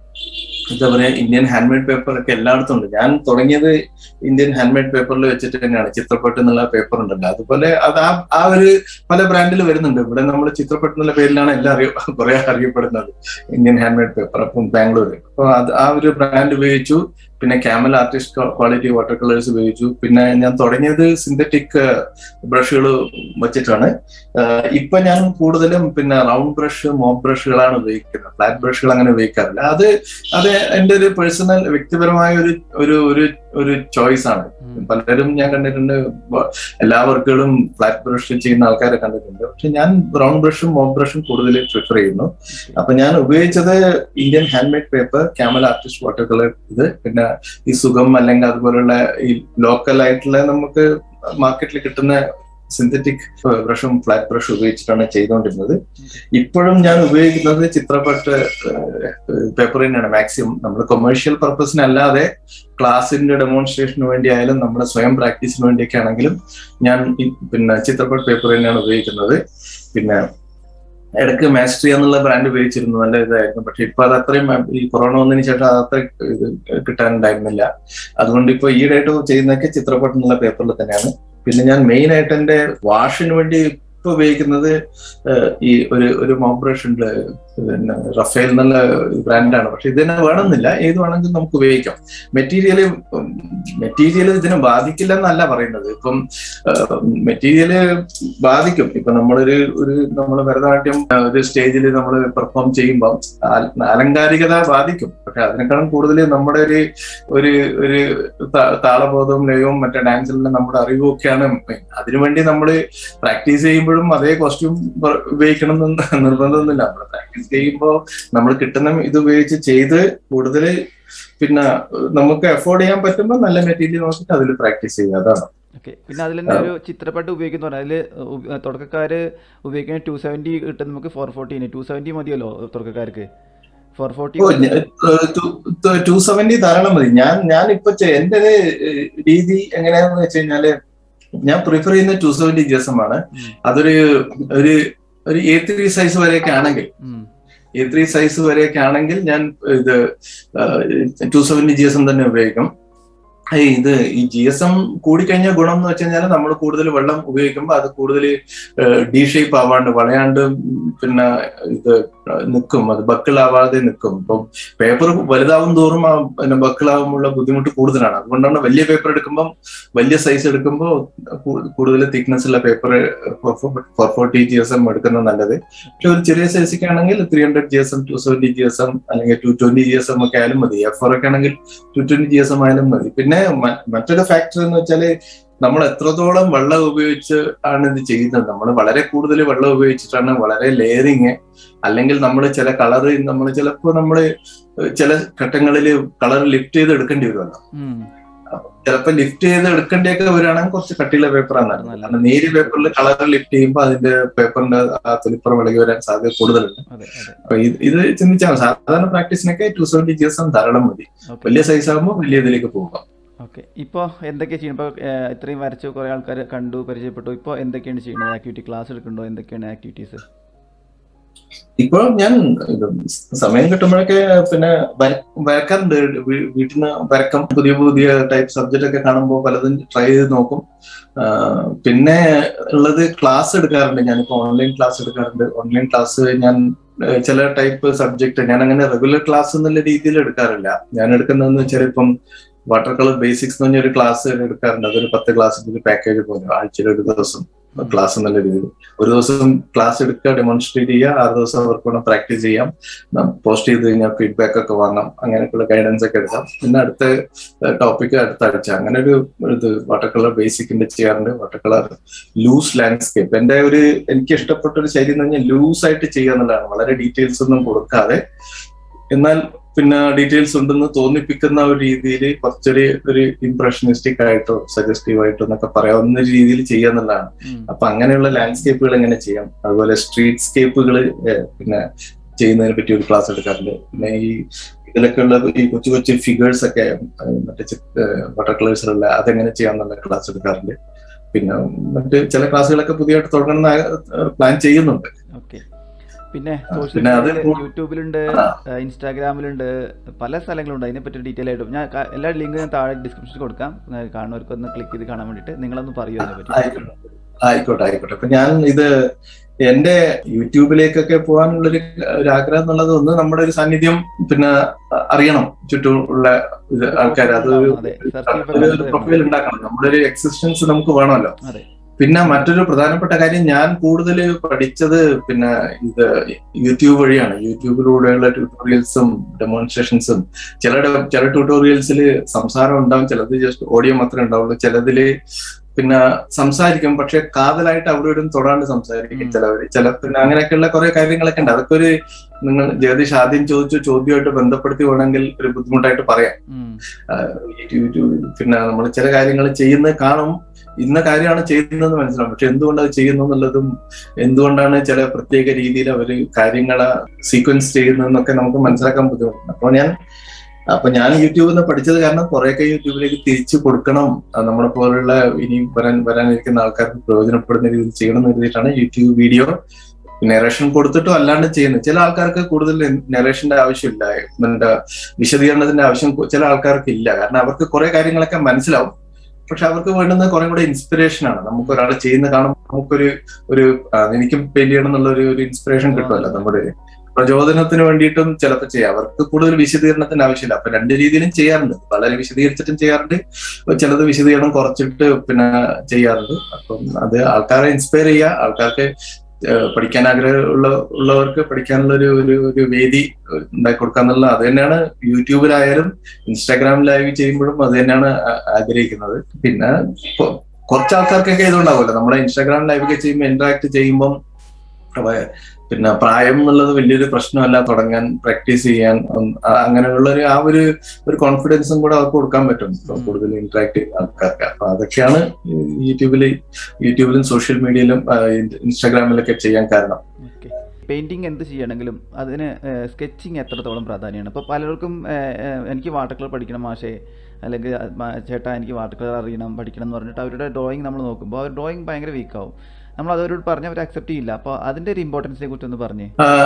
എന്താ പറയാ ഇന്ത്യൻ ഹാൻഡ്മെയ്ഡ് പേപ്പർ ഒക്കെ എല്ലായിടത്തും ഉണ്ട് ഞാൻ തുടങ്ങിയത് ഇന്ത്യൻ ഹാൻഡ്മെയ്ഡ് പേപ്പറിൽ വെച്ചിട്ട് തന്നെയാണ് ചിത്രപ്പട്ട് എന്നുള്ള പേപ്പർ ഉണ്ടല്ലോ അതുപോലെ അത് ആ ആ ഒരു പല ബ്രാൻഡിൽ വരുന്നുണ്ട് ഇവിടെ നമ്മൾ ചിത്രപ്പട്ട് എന്നുള്ള പേരിലാണ് എല്ലാം അറിയ കുറെ അറിയപ്പെടുന്നത് ഇന്ത്യൻ ഹാൻഡ്മെയ്ഡ് പേപ്പർ അപ്പം ബാംഗ്ലൂർ അപ്പൊ അത് ആ ഒരു ബ്രാൻഡ് ഉപയോഗിച്ചു പിന്നെ Camel artist quality water colours ഉപയോഗിച്ചു പിന്നെ ഞാൻ തുടങ്ങിയത് സിന്തറ്റിക് ബ്രഷുകൾ വെച്ചിട്ടാണ് ആഹ് ഇപ്പൊ ഞാൻ കൂടുതലും പിന്നെ റൗണ്ട് ബ്രഷ് മോപ്പ് ബ്രഷുകളാണ് ഉപയോഗിക്കുന്നത് ഫ്ലാറ്റ് ബ്രഷുകൾ അങ്ങനെ ഉപയോഗിക്കാറില്ല അത് അത് എന്റെ ഒരു പേഴ്സണൽ വ്യക്തിപരമായ ഒരു ഒരു ഒരു ഒരു ചോയ്സ് ആണ് ഉം. പലരും ഞാൻ കണ്ടിട്ടുണ്ട് വ- എല്ലാ വർക്കുകളും ഫ്ലാറ്റ് ബ്രഷ് ചെയ്യുന്ന ആൾക്കാരെ കണ്ടിട്ടുണ്ട് പക്ഷെ ഞാൻ ബ്രൗൺ ബ്രഷും മോപ്പ് ബ്രഷും കൂടുതൽ പ്രിഫർ ചെയ്യുന്നു അപ്പൊ ഞാൻ ഉപയോഗിച്ചത് Indian handmade paper Camel artist water colour ഇത് പിന്നെ ഈ സുഖം അല്ലെങ്കിൽ അതുപോലുള്ള ഈ ലോക്കൽ ആയിട്ടുള്ള നമുക്ക് മാർക്കറ്റിൽ കിട്ടുന്ന സിന്തറ്റിക് ബ്രഷും ഫ്ലാറ്റ് ബ്രഷും ഉപയോഗിച്ചിട്ടാണ് ചെയ്തുകൊണ്ടിരുന്നത് ഇപ്പോഴും ഞാൻ ഉപയോഗിക്കുന്നത് ചിത്രപ്പട്ട് പേപ്പർ തന്നെയാണ് മാക്സിമം നമ്മൾ കൊമേഴ്ഷ്യൽ പർപ്പസിനല്ലാതെ ക്ലാസിന്റെ ഡെമോൺസ്ട്രേഷന് വേണ്ടി ആയാലും നമ്മുടെ സ്വയം പ്രാക്ടീസിന് വേണ്ടിയൊക്കെ ആണെങ്കിലും ഞാൻ ഈ പിന്നെ ചിത്രപ്പട്ട് പേപ്പർ തന്നെയാണ് ഉപയോഗിക്കുന്നത് പിന്നെ ഇടയ്ക്ക് മാസ്റ്ററി എന്നുള്ള ബ്രാൻഡ് ഉപയോഗിച്ചിരുന്നു നല്ല ഇതായിരുന്നു പക്ഷെ ഇപ്പൊ അത് അത്രയും ഈ കൊറോണ വന്നതിന് ശേഷം അത് അത്ര ഇത് കിട്ടാനുണ്ടായിരുന്നില്ല അതുകൊണ്ട് ഇപ്പൊ ഈയിടെയായിട്ട് ചെയ്യുന്നതൊക്കെ ചിത്രപ്പട്ട് എന്നുള്ള പേപ്പറിൽ തന്നെയാണ് പിന്നെ ഞാൻ മെയിൻ ആയിട്ട് എന്റെ വാഷിന് വേണ്ടി ഇപ്പൊ ഉപയോഗിക്കുന്നത് ഏഹ്, ഈ ഒരു ഒരു മൗ ബ്രഷ് ഉണ്ട് പിന്നെ റഫേൽ എന്നുള്ള ബ്രാൻഡാണ് പക്ഷെ ഇത് തന്നെ വേണമെന്നില്ല ഏത് വേണമെങ്കിലും നമുക്ക് ഉപയോഗിക്കാം മെറ്റീരിയല് മെറ്റീരിയൽ ഇതിനെ ബാധിക്കില്ല എന്നല്ല പറയുന്നത് ഇപ്പം മെറ്റീരിയല് ബാധിക്കും ഇപ്പൊ നമ്മളൊരു ഒരു നമ്മൾ ഭരതനാട്യം ആ, ഒരു സ്റ്റേജിൽ നമ്മൾ പെർഫോം ചെയ്യുമ്പോൾ അലങ്കാരികത ബാധിക്കും പക്ഷെ അതിനേക്കാളും കൂടുതൽ നമ്മുടെ ഒരു ഒരു ഒരു താ- താളബോധവും ലയവും മറ്റേ ഡാൻസിലുള്ള നമ്മുടെ അറിവും ഒക്കെയാണ് main. അതിനുവേണ്ടി നമ്മൾ പ്രാക്ടീസ് ചെയ്യുമ്പോഴും അതേ കോസ്റ്റ്യൂം ഉപയോഗിക്കണം എന്ന് നിർബന്ധമൊന്നുമില്ല നമ്മൾ പ്രാക്ടീസ് ചെയ്യുമ്പോൾ നമ്മൾ കിട്ടുന്ന ഇത് ഉപയോഗിച്ച് ചെയ്ത് കൂടുതൽ പിന്നെ നമുക്ക് അഫോർഡ് ചെയ്യാൻ പറ്റുമ്പോൾ നല്ല മെറ്റീരിയൽ നോക്കിയിട്ട് അതിൽ പ്രാക്ടീസ് ചെയ്യുക അതാണ് ഓക്കെ പിന്നെ അതിൽ തന്നെ ഒരു ചിത്രപ്പട്ട് ഉപയോഗിക്കുന്ന പറഞ്ഞാൽ അതിൽ തുടക്കക്കാർ ഉപയോഗിക്കുന്ന ടു സെവൻറ്റി കിട്ടും നമുക്ക് ഫോർ ഫോർട്ടീന് ടു സെവൻറ്റി മതിയല്ലോ തുടക്കക്കാർക്ക് ഫോർ ഫോർട്ടി ടു സെവന്റി ധാരാളം മതി ഞാൻ ഞാൻ ഇപ്പൊ ചെ- എന്റെ ഒരു, ഏഹ്, രീതി എങ്ങനെയാന്ന് വെച്ച് കഴിഞ്ഞാല് ഞാൻ പ്രിഫർ ചെയ്യുന്ന two seventy G S M ആണ് അതൊരു ഒരു ഒരു എ ത്രീ സൈസ് വരെയൊക്കെ ആണെങ്കിൽ എ ത്രീ സൈസ് വരെയൊക്കെ ആണെങ്കിൽ ഞാൻ ഇത് two seventy G S M തന്നെ ഉപയോഗിക്കും ഏയ് ഇത് ഈ ജി എസ് എം കൂടിക്കഴിഞ്ഞ ഗുണം എന്ന് വെച്ച് കഴിഞ്ഞാൽ നമ്മൾ കൂടുതൽ വെള്ളം ഉപയോഗിക്കുമ്പോൾ അത് കൂടുതൽ ഡി ഷേപ്പ് ആവാണ്ട് വളയാണ്ട് പിന്നെ ഇത് നിൽക്കും അത് ബക്കിളാവാതെ നിൽക്കും ഇപ്പം പേപ്പർ വലുതാവും തോറും ആ പിന്നെ ബക്കിളാവുമ്പോൾ ബുദ്ധിമുട്ട് കൂടുതലാണ് അതുകൊണ്ടാണ് വലിയ പേപ്പർ എടുക്കുമ്പം വലിയ സൈസ് എടുക്കുമ്പോൾ കൂടുതൽ തിക്നെസ് ഉള്ള paper four forty G S M എടുക്കുന്നത് നല്ലത് പക്ഷെ ഒരു ചെറിയ സൈസൊക്കെ ആണെങ്കിൽ three hundred G S M two seventy G S M അല്ലെങ്കിൽ two twenty G S M ഒക്കെ ആയാലും മതി എഫ് ഫോർ ഒക്കെ ആണെങ്കിൽ two twenty G S M ആയാലും മതി പിന്നെ മ- മറ്റൊരു ഫാക്ടർ എന്ന് വെച്ചാല് നമ്മൾ എത്രത്തോളം വെള്ളം ഉപയോഗിച്ച് ആണ് ഇത് ചെയ്യുന്നത് നമ്മൾ വളരെ കൂടുതൽ വെള്ളം ഉപയോഗിച്ചിട്ടാണ് വളരെ ലെയറിങ് അല്ലെങ്കിൽ നമ്മൾ ചില കളർ നമ്മൾ ചിലപ്പോൾ നമ്മൾ ചില ഘട്ടങ്ങളിൽ കളർ ലിഫ്റ്റ് ചെയ്ത് എടുക്കേണ്ടി വരുമല്ലോ ചിലപ്പോൾ ലിഫ്റ്റ് ചെയ്ത് എടുക്കേണ്ടിയൊക്കെ വരികയാണെങ്കിൽ കുറച്ച് കട്ടിയുള്ള പേപ്പറാണ് നല്ലത് കാരണം നേരിയ പേപ്പറിൽ കളർ ലിഫ്റ്റ് ചെയ്യുമ്പോൾ അതിന്റെ പേപ്പറിന്റെ ആ തൊലിപ്പുറം വിളകി വരാൻ സാധ്യത കൂടുതലുണ്ട് അതെ അതെ അപ്പൊ ഇത് ഇത് ചിന്തിച്ചാൽ മതി. സാധാരണ പ്രാക്ടീസിനൊക്കെ two seventy G S M ധാരാളം മതി ഓക്കെ വലിയ സൈസ് ആകുമ്പോൾ വലിയ ഇതിലേക്ക് പോകാം ഓക്കെ ഇപ്പോൾ എന്തൊക്കെ ചെയ്യണം ഇപ്പോൾ ഇത്രയും വരച്ച് കുറേ ആൾക്കാർ കണ്ടു പരിചയപ്പെട്ടു ഇപ്പോൾ എന്തൊക്കെയാണ് ചെയ്യുന്നത് ആക്ടിവിറ്റി ക്ലാസ് എടുക്കുന്നുണ്ടോ എന്തൊക്കെയാണ് ആക്ടിവിറ്റീസ് ഇപ്പോൾ ഞാൻ ഇത് സമയം കിട്ടുമ്പോഴൊക്കെ പിന്നെ വര- വരക്കാറുണ്ട് വീ- വീട്ടിൽ നിന്ന് വരക്കം പുതിയ പുതിയ ടൈപ്പ് സബ്ജക്റ്റ് ഒക്കെ കാണുമ്പോൾ പലതും ട്രൈ ചെയ്ത് നോക്കും ആ, പിന്നെ ഉള്ളത് ക്ലാസ് എടുക്കാറുണ്ട് ഞാനിപ്പോ ഓൺലൈൻ ക്ലാസ് എടുക്കാറുണ്ട് ഓൺലൈൻ ക്ലാസ് ഞാൻ ഏഹ്, ചില ടൈപ്പ് സബ്ജക്ട് ഞാൻ അങ്ങനെ റെഗുലർ ക്ലാസ് എന്നുള്ള രീതിയിൽ എടുക്കാറില്ല ഞാൻ എടുക്കുന്നതെന്ന് വെച്ചാൽ ഇപ്പം വാട്ടർ കളർ ബേസിക്സ് എന്ന് പറഞ്ഞൊരു ക്ലാസ് എടുക്കാറുണ്ട് അതൊരു പത്ത് ക്ലാസ് പാക്കേജ് പോലെ ആഴ്ചയിൽ ഒരു ദിവസം ക്ലാസ് എന്നുള്ള രീതിയിൽ ഒരു ദിവസം ക്ലാസ് എടുക്കുക ഡെമോൺസ്ട്രേറ്റ് ചെയ്യുക ആറ് ദിവസം അവർക്ക് വേണം പ്രാക്ടീസ് ചെയ്യാം പോസ്റ്റ് ചെയ്ത് കഴിഞ്ഞാൽ ഫീഡ്ബാക്ക് ഒക്കെ വാങ്ങാം അങ്ങനെയൊക്കെയുള്ള ഗൈഡൻസ് ഒക്കെ എടുക്കാം പിന്നെ അടുത്ത ടോപ്പിക് അടുത്ത ആഴ്ച അങ്ങനെ ഒരു ഇത് വാട്ടർ കളർ ബേസിക്കിന്റെ ചെയ്യാറുണ്ട് വാട്ടർ കളർ ലൂസ് ലാൻഡ്സ്കേപ്പ് എന്റെ ഒരു എനിക്ക് ഇഷ്ടപ്പെട്ട ഒരു ശൈലി എന്ന് പറഞ്ഞാൽ ലൂസ് ആയിട്ട് ചെയ്യുക എന്നുള്ളതാണ് വളരെ ഡീറ്റെയിൽസ് ഒന്നും കൊടുക്കാതെ എന്നാൽ പിന്നെ ഡീറ്റെയിൽസ് ഉണ്ടെന്ന് തോന്നിപ്പിക്കുന്ന ഒരു രീതിയിൽ കുറച്ചൊരു ഒരു ഇംപ്രഷനിസ്റ്റിക് ആയിട്ടോ സജസ്റ്റീവ് ആയിട്ടോ എന്നൊക്കെ പറയാവുന്ന ഒരു രീതിയിൽ ചെയ്യുക എന്നുള്ളതാണ് അപ്പൊ അങ്ങനെയുള്ള ലാൻഡ്സ്കേപ്പുകൾ എങ്ങനെ ചെയ്യാം അതുപോലെ സ്ട്രീറ്റ് സ്കേപ്പുകൾ പിന്നെ ചെയ്യുന്നതിനെ പറ്റി ഒരു ക്ലാസ് എടുക്കാറുണ്ട് പിന്നെ ഈ ഇതിലൊക്കെ ഉള്ള ഈ കൊച്ചു കൊച്ചു ഫിഗേഴ്സ് ഒക്കെ ഏഹ് മറ്റേ വാട്ടർ കളേഴ്സിലുള്ള അതെങ്ങനെ ചെയ്യാന്നുള്ള ക്ലാസ് എടുക്കാറുണ്ട് പിന്നെ മറ്റ് ചില ക്ലാസ്സുകളൊക്കെ പുതിയതായിട്ട് തുടങ്ങണമെന്ന് പ്ലാൻ ചെയ്യുന്നുണ്ട് ഓക്കെ പിന്നെ ആ, സോഷ്യൽ പിന്നെ അത് മീഡിയയിൽ കൂ- യൂട്യൂബിലുണ്ട് ആ. ഏഹ് ഇൻസ്റ്റാഗ്രാമിലുണ്ട് പല സ്ഥലങ്ങളുണ്ട് അതിനെപ്പറ്റി ഡീറ്റെയിൽ ആയിട്ട് ഞാൻ ക- എല്ലാ ലിങ്ക് ഞാൻ താഴെ ഡിസ്ക്രിപ്ഷനിൽ കൊടുക്കാം ഏഹ് കാണുന്നവർക്ക് ഒന്ന് ക്ലിക്ക് ചെയ്ത് കാണാൻ വേണ്ടിയിട്ട് നിങ്ങളൊന്ന് പറയൂ അതിനെപ്പറ്റി ആയിക്കോട്ടെ ആയിക്കോട്ടെ ആയിക്കോട്ടെ അപ്പൊ ഞാൻ ഇത് എന്റെ യൂട്യൂബിലേക്കൊക്കെ പോകാനുള്ളൊരു ഒരു ആഗ്രഹം എന്നുള്ളത് ഒന്ന് നമ്മുടെ ഒരു സാന്നിധ്യം പിന്നെ അറിയണം ചുറ്റും ഉള്ള ഇത് ആൾക്കാർ അത് ഒരു അതെ, search ചെയ്യുമ്പോൾ ഒരു പ്രൊഫൈൽ ഉണ്ടാക്കണം നമ്മുടെ ഒരു എക്സിസ്റ്റൻസ് നമുക്ക് വേണമല്ലോ അതെ പിന്നെ മറ്റൊരു പ്രധാനപ്പെട്ട കാര്യം ഞാൻ കൂടുതൽ പഠിച്ചത് പിന്നെ ഇത് യൂട്യൂബ് വഴിയാണ് യൂട്യൂബിലൂടെയുള്ള ട്യൂട്ടോറിയൽസും ഡെമോൺസ്ട്രേഷൻസും ചില ചില ട്യൂട്ടോറിയൽസിൽ സംസാരം ഉണ്ടാവും ചിലത് ജസ്റ്റ് ഓഡിയോ മാത്രമേ ഉണ്ടാവുള്ളൂ ചിലതില് പിന്നെ സംസാരിക്കും പക്ഷെ കാതലായിട്ട് അവിടെ ഇവിടെ തൊടാണ്ട് സംസാരിക്കും ഉം. ചിലവര് ചില പിന്നെ അങ്ങനെയൊക്കെയുള്ള കുറെ കാര്യങ്ങളൊക്കെ ഉണ്ട് അതൊക്കെ ഒരു നിങ്ങൾ ജഗദീഷ് ആദ്യം ചോദിച്ച ചോദ്യമായിട്ട് ബന്ധപ്പെടുത്തി വേണമെങ്കിൽ ഒരു ബുദ്ധിമുട്ടായിട്ട് പറയാം ഉം. യൂട്യൂബ് പിന്നെ നമ്മൾ ചില കാര്യങ്ങൾ ചെയ്യുന്നത് കാണും ഇന്ന കാര്യമാണ് ചെയ്യുന്നതെന്ന് മനസ്സിലാവും പക്ഷെ എന്തുകൊണ്ട് അത് ചെയ്യുന്നു എന്നുള്ളതും എന്തുകൊണ്ടാണ് ചില പ്രത്യേക രീതിയിൽ അവർ കാര്യങ്ങളെ സീക്വൻസ് ചെയ്യുന്നതെന്നൊക്കെ നമുക്ക് മനസ്സിലാക്കാൻ ബുദ്ധിമുട്ടുണ്ട് അപ്പോൾ ഞാൻ അപ്പൊ ഞാൻ യൂട്യൂബിൽ നിന്ന് പഠിച്ചത് കാരണം കുറെയൊക്കെ യൂട്യൂബിലേക്ക് തിരിച്ചു കൊടുക്കണം അത് നമ്മളെ പോലുള്ള ഇനി വരാൻ വരാനിരിക്കുന്ന ആൾക്കാർക്ക് പ്രയോജനപ്പെടുന്ന രീതിയിൽ ചെയ്യണം എന്ന് കരുതിയിട്ടാണ് യൂട്യൂബ് വീഡിയോ നെറേഷൻ കൊടുത്തിട്ടോ അല്ലാണ്ട് ചെയ്യുന്നത് ചില ആൾക്കാർക്ക് കൂടുതൽ നെറേഷന്റെ ആവശ്യമില്ല എന്താ വിശദീകരണത്തിന്റെ ആവശ്യം ചില ആൾക്കാർക്ക് ഇല്ല കാരണം അവർക്ക് കുറെ കാര്യങ്ങളൊക്കെ മനസ്സിലാവും പക്ഷെ അവർക്ക് വേണ്ടുന്നത് കുറെ കൂടെ ഇൻസ്പിറേഷൻ ആണ് നമുക്ക് ഒരാൾ ചെയ്യുന്ന കാണുമ്പോൾ നമുക്കൊരു ഒരു ആ, എനിക്കും പെയിന്റ് ചെയ്യണം എന്നുള്ള ഒരു ഒരു ഇൻസ്പിറേഷൻ കിട്ടുമല്ലോ നമ്മുടെ ഒരു പ്രചോദനത്തിന് വേണ്ടിയിട്ടും ചിലപ്പോൾ ചെയ്യാം അവർക്ക് കൂടുതൽ വിശദീകരണത്തിന്റെ ആവശ്യമില്ല അപ്പൊ രണ്ട് രീതിയിലും ചെയ്യാറുണ്ട് വളരെ വിശദീകരിച്ചിട്ടും ചെയ്യാറുണ്ട് ചിലത് വിശദീകരണം കുറച്ചിട്ട് പിന്നെ ചെയ്യാറുണ്ട് അപ്പം അത് ആൾക്കാരെ ഇൻസ്പയർ ചെയ്യുക ആൾക്കാർക്ക് ഏഹ് പഠിക്കാൻ ആഗ്രഹമുള്ള ഉള്ളവർക്ക് പഠിക്കാനുള്ള ഒരു ഒരു ഒരു വേദി ഉണ്ടാക്കി കൊടുക്കാന്നുള്ള അത് തന്നെയാണ് യൂട്യൂബിലായാലും ഇൻസ്റ്റാഗ്രാം ലൈവ് ചെയ്യുമ്പോഴും അത് തന്നെയാണ് ആ- ആഗ്രഹിക്കുന്നത് പിന്നെ ഇപ്പൊ കുറച്ച് ആൾക്കാർക്കൊക്കെ ഇതുണ്ടാവുമല്ലോ നമ്മുടെ ഇൻസ്റ്റാഗ്രാം ലൈവ് ഒക്കെ ചെയ്യുമ്പോൾ ഇന്ററാക്ട് ചെയ്യുമ്പം അവ- പിന്നെ പ്രായം എന്നുള്ളത് വലിയൊരു പ്രശ്നമല്ല തുടങ്ങാൻ പ്രാക്ടീസ് ചെയ്യാൻ ഉം, ആ- അങ്ങനെയുള്ള ഒരു ആ ഒരു ഒരു കോൺഫിഡൻസും കൂടെ അവർക്ക് കൊടുക്കാൻ പറ്റും ഇപ്പൊ കൂടുതൽ ഇന്ററാക്ട് ചെയ്യുന്ന ആൾക്കാർക്ക് അപ്പൊ അതൊക്കെയാണ് ഈ യൂട്യൂബിൽ യൂട്യൂബിലും സോഷ്യൽ മീഡിയയിലും ഇൻസ്റ്റാഗ്രാമിലൊക്കെ ചെയ്യാൻ കാരണം ഓക്കെ പെയിൻറ്റിങ് എന്ത് ചെയ്യണമെങ്കിലും അതിന് സ്കെച്ചിങ് എത്രത്തോളം പ്രാധാന്യമാണ് ഇപ്പോൾ പലർക്കും ഏഹ്, ഏഹ്, എനിക്ക് വാട്ടർ കളർ പഠിക്കണം മാഷേ അല്ലെങ്കിൽ അത് മാ- ചേട്ടാ എനിക്ക് വാട്ടർ കളർ അറിയണം പഠിക്കണം എന്ന് പറഞ്ഞിട്ട് അവരുടെ ഡ്രോയിങ് നമ്മൾ നോക്കുമ്പോൾ അവർ ഡ്രോയിങ് ഭയങ്കര വീക്കാവും നമ്മൾ അതവരോട് പറഞ്ഞ് അവർ അക്സെപ്റ്റ് ചെയ്യില്ല അപ്പോൾ അതിൻ്റെ ഒരു ഇമ്പോർട്ടൻസിനെ കുറിച്ച് ഒന്ന് പറഞ്ഞേ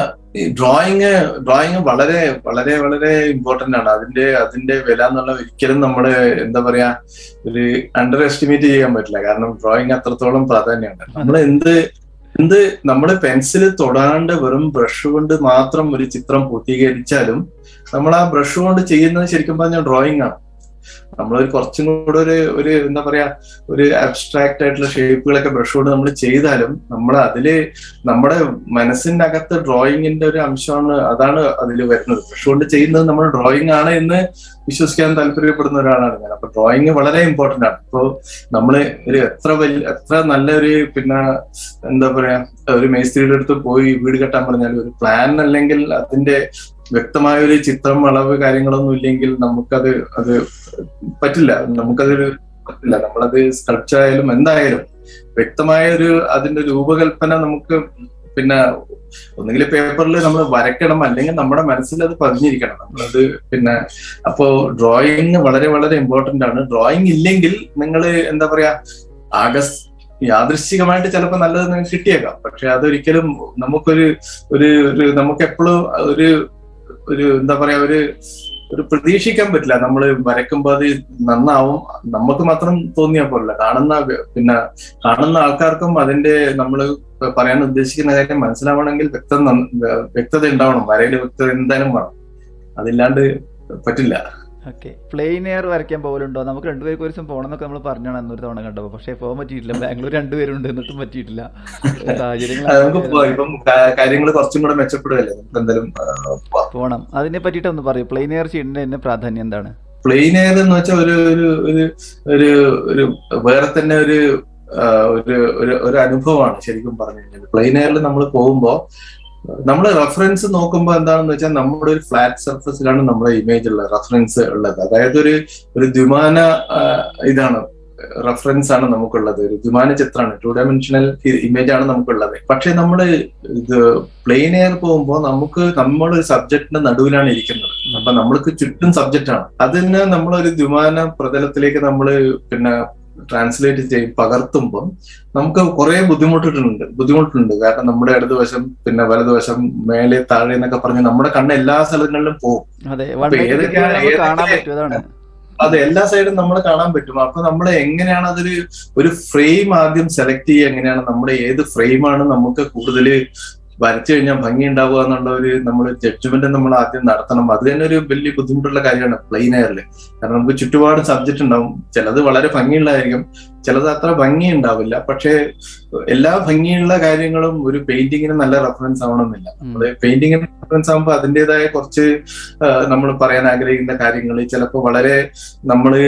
ഡ്രോയിങ് ഡ്രോയിങ് വളരെ വളരെ വളരെ ഇമ്പോർട്ടന്റ് ആണ് അതിന്റെ അതിന്റെ വില എന്നുള്ള ഒരിക്കലും നമ്മള് എന്താ പറയാ ഒരു അണ്ടർ എസ്റ്റിമേറ്റ് ചെയ്യാൻ പറ്റില്ല കാരണം ഡ്രോയിങ് അത്രത്തോളം പ്രാധാന്യമാണ് നമ്മൾ എന്ത് എന്ത് നമ്മൾ പെൻസിൽ തൊടാണ്ട് വെറും ബ്രഷ് കൊണ്ട് മാത്രം ഒരു ചിത്രം പൂർത്തീകരിച്ചാലും നമ്മൾ ആ ബ്രഷ് കൊണ്ട് ചെയ്യുന്നത് ശരിക്കും പറഞ്ഞാൽ ഡ്രോയിങ് ആണ് നമ്മളൊരു കുറച്ചും കൂടെ ഒരു ഒരു എന്താ പറയാ ഒരു അബ്സ്ട്രാക്ട് ആയിട്ടുള്ള ഷേപ്പുകളൊക്കെ ബ്രഷ് കൊണ്ട് നമ്മൾ ചെയ്താലും നമ്മൾ അതില് നമ്മുടെ മനസ്സിന്റെ അകത്ത് ഡ്രോയിങ്ങിന്റെ ഒരു അംശമാണ് അതാണ് അതിൽ വരുന്നത് ബ്രഷ് കൊണ്ട് ചെയ്യുന്നത് നമ്മൾ ഡ്രോയിങ് ആണ് എന്ന് വിശ്വസിക്കാൻ താല്പര്യപ്പെടുന്ന ഒരാളാണ് ഞാൻ അപ്പൊ ഡ്രോയിങ് വളരെ ഇമ്പോർട്ടന്റ് ആണ് ഇപ്പോ നമ്മള് ഒരു എത്ര വലിയ എത്ര നല്ലൊരു പിന്നെ എന്താ പറയാ ഒരു മേസ്ത്രിയുടെ അടുത്ത് പോയി വീട് കെട്ടാൻ പറഞ്ഞാൽ ഒരു പ്ലാൻ അല്ലെങ്കിൽ അതിന്റെ വ്യക്തമായ ഒരു ചിത്രം അളവ് കാര്യങ്ങളൊന്നും ഇല്ലെങ്കിൽ നമുക്കത് അത് പറ്റില്ല നമുക്കതൊരു പറ്റില്ല നമ്മളത് സ്കൾപ്ചർ ആയാലും എന്തായാലും വ്യക്തമായ ഒരു അതിന്റെ രൂപകൽപ്പന നമുക്ക് പിന്നെ ഒന്നുകിൽ പേപ്പറിൽ നമ്മൾ വരയ്ക്കണം അല്ലെങ്കിൽ നമ്മുടെ മനസ്സിൽ അത് പതിഞ്ഞിരിക്കണം നമ്മളത് പിന്നെ അപ്പോ ഡ്രോയിങ് വളരെ വളരെ ഇമ്പോർട്ടന്റ് ആണ് ഡ്രോയിങ് ഇല്ലെങ്കിൽ നിങ്ങൾ എന്താ പറയാ ആഗസ് യാദൃശ്ചികമായിട്ട് ചിലപ്പോൾ നല്ലത് നിങ്ങൾക്ക് കിട്ടിയേക്കാം പക്ഷെ അതൊരിക്കലും നമുക്കൊരു ഒരു ഒരു നമുക്ക് എപ്പോഴും ഒരു ഒരു എന്താ പറയാ ഒരു ഒരു പ്രതീക്ഷിക്കാൻ പറ്റില്ല നമ്മൾ വരയ്ക്കുമ്പോൾ അത് നന്നാവും നമുക്ക് മാത്രം തോന്നിയാൽ പോലല്ല കാണുന്ന വ്യ- പിന്നെ കാണുന്ന ആൾക്കാർക്കും അതിന്റെ നമ്മൾ പറയാൻ ഉദ്ദേശിക്കുന്ന കാര്യം മനസ്സിലാവണമെങ്കിൽ വ്യക്തത നന്ന- വ്യക്തത ഉണ്ടാവണം വരയിൽ വ്യക്തത എന്തായാലും വേണം അതില്ലാണ്ട് പറ്റില്ല ഓക്കെ പ്ലെയിൻ എയർ വരയ്ക്കാൻ പോകലുണ്ടോ നമുക്ക് രണ്ടുപേർക്ക് ഒരു ദിവസം പോകണം എന്നൊക്കെ നമ്മൾ പറഞ്ഞാണ് അന്നൊരു തവണ കണ്ടപ്പോൾ പക്ഷേ പോകാൻ പറ്റിയിട്ടില്ല ബാംഗ്ലൂർ രണ്ടുപേരുണ്ട് എന്നിട്ടും പറ്റിയിട്ടില്ല സാഹചര്യങ്ങൾ അത് നമുക്ക് പോ- ഇപ്പം കാര്യങ്ങൾ കുറച്ചും കൂടെ മെച്ചപ്പെടുകയല്ലേ നമുക്ക് എന്തായാലും പോകണം അതിനെ പറ്റിയിട്ട് ഒന്ന് പറയൂ പ്ലെയിൻ എയർ ചെയ്യുന്നതിന്റെ പ്രാധാന്യം എന്താണ് പ്ലെയിൻ എയർ എന്ന് വെച്ചാൽ ഒരു ഒരു ഒരു ഒരു ഒരു വേറെ തന്നെ ഒരു ആ, ഒരു ഒരു ഒരു അനുഭവമാണ് ശരിക്കും പറഞ്ഞു കഴിഞ്ഞാൽ പ്ലെയിൻ എയറിൽ നമ്മൾ പോകുമ്പോൾ നമ്മൾ റെഫറൻസ് നോക്കുമ്പോൾ എന്താണെന്ന് വെച്ചാൽ നമ്മുടെ ഒരു ഫ്ലാറ്റ് സർഫസിലാണ് നമ്മുടെ ഇമേജ് ഉള്ളത് റെഫറൻസ് ഉള്ളത് അതായത് ഒരു ഒരു ദ്വിമാന ആ, ഇതാണ് റെഫറൻസ് ആണ് നമുക്കുള്ളത് ഒരു ദ്വിമാന ചിത്രമാണ് ടു ഡയമെൻഷണൽ ഇമേജ് ആണ് നമുക്കുള്ളത് പക്ഷെ നമ്മൾ ഇത് പ്ലെയിൻ എയർ പോകുമ്പോൾ നമുക്ക് നമ്മളൊരു സബ്ജക്റ്റിന്റെ നടുവിലാണ് ഇരിക്കുന്നത് അപ്പൊ നമ്മൾക്ക് ചുറ്റും സബ്ജക്റ്റ് ആണ് അതിന് നമ്മളൊരു ദ്വിമാന പ്രതലത്തിലേക്ക് നമ്മൾ പിന്നെ ട്രാൻസ്ലേറ്റ് ചെയ്യും പകർത്തുമ്പോൾ നമുക്ക് കുറെ ബുദ്ധിമുട്ടിട്ടുണ്ട് ബുദ്ധിമുട്ടുണ്ട് കാരണം നമ്മുടെ ഇടതുവശം പിന്നെ വലതുവശം മേലെ താഴെ എന്നൊക്കെ പറഞ്ഞ് നമ്മുടെ കണ്ണ് എല്ലാ സ്ഥലങ്ങളിലും പോകും അതെ വൺ അപ്പൊ ഏതൊക്കെയാണ് നമുക്ക് കാണാൻ ഏതൊക്കെ- പറ്റും അതാണ് അത് എല്ലാ സൈഡും നമ്മൾ കാണാൻ പറ്റും അപ്പൊ നമ്മൾ എങ്ങനെയാണ് അതൊരു ഒരു ഫ്രെയിം ആദ്യം സെലക്ട് ചെയ്യുക എങ്ങനെയാണ് നമ്മുടെ ഏത് ഫ്രെയിമാണ് നമുക്ക് കൂടുതൽ വരച്ചു കഴിഞ്ഞാൽ ഭംഗി ഉണ്ടാവുക എന്നുള്ള ഒരു നമ്മൾ ജഡ്ജ്മെന്റ് നമ്മൾ ആദ്യം നടത്തണം അത് തന്നെ ഒരു വലിയ ബുദ്ധിമുട്ടുള്ള കാര്യമാണ് പ്ലെയിൻ എയറിൽ കാരണം നമുക്ക് ചുറ്റുപാട് സബ്ജക്റ്റ് ഉണ്ടാവും ചിലത് വളരെ ഭംഗിയുള്ളതായിരിക്കും ചിലത് അത്ര ഭംഗി ഉണ്ടാവില്ല പക്ഷേ എല്ലാ ഭംഗിയുള്ള കാര്യങ്ങളും ഒരു പെയിന്റിങ്ങിന് നല്ല റെഫറൻസ് ആവണമെന്നില്ല ഉം. നമ്മള് പെയിന്റിങ്ങിന് റെഫറൻസ് ആകുമ്പോൾ അതിൻ്റെതായ കുറച്ച് നമ്മൾ പറയാൻ ആഗ്രഹിക്കുന്ന കാര്യങ്ങൾ ചിലപ്പോൾ വളരെ നമ്മള്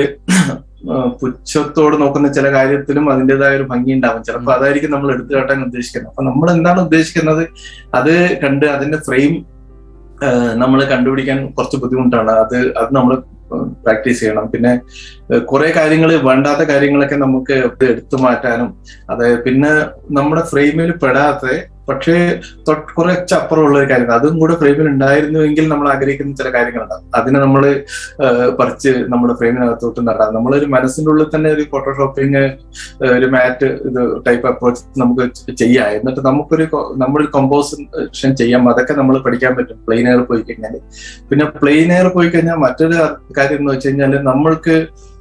ആ, പുച്ഛത്തോട് നോക്കുന്ന ചില കാര്യത്തിലും അതിൻ്റെതായ ഒരു ഭംഗി ഉണ്ടാവും ചിലപ്പോൾ അതായിരിക്കും നമ്മൾ എടുത്തു കാട്ടാൻ ഉദ്ദേശിക്കുന്നത് അപ്പൊ നമ്മൾ എന്താണ് ഉദ്ദേശിക്കുന്നത് അത് കണ്ട് അതിന്റെ ഫ്രെയിം നമ്മൾ കണ്ടുപിടിക്കാൻ കുറച്ച് ബുദ്ധിമുട്ടാണ് അത് അത് നമ്മൾ പ്രാക്ടീസ് ചെയ്യണം പിന്നെ കുറെ കാര്യങ്ങൾ വേണ്ടാത്ത കാര്യങ്ങളൊക്കെ നമുക്ക് എടുത്തു മാറ്റാനും അതായത് പിന്നെ നമ്മുടെ ഫ്രെയിമിൽ പെടാത്ത പക്ഷേ തൊട്ട് കുറച്ച് അപ്പുറമുള്ള ഒരു കാര്യം അതും കൂടെ ഫ്രെയിമിൽ ഉണ്ടായിരുന്നുവെങ്കിൽ നമ്മൾ ആഗ്രഹിക്കുന്ന ചില കാര്യങ്ങളുണ്ടാവും അതിനെ നമ്മൾ പറിച്ച് നമ്മുടെ ഫ്രെയിമിനകത്തോട്ട് നടാം നമ്മളൊരു മനസ്സിന്റെ ഉള്ളിൽ തന്നെ ഒരു ഫോട്ടോഷോപ്പിംഗ് ഒരു മാറ്റ് ഇത് ടൈപ്പ് അപ്രോച്ച് നമുക്ക് ചെയ്യാം എന്നിട്ട് നമുക്കൊരു കൊ- നമ്മളൊരു കമ്പോസിഷൻ ചെയ്യാം അതൊക്കെ നമ്മൾ പഠിക്കാൻ പറ്റും പ്ലെയിൻ എയർ പോയി കഴിഞ്ഞാൽ പിന്നെ പ്ലെയിൻ എയർ പോയി കഴിഞ്ഞാൽ മറ്റൊരു കാര്യം എന്ന് വെച്ച് കഴിഞ്ഞാൽ നമ്മൾക്ക്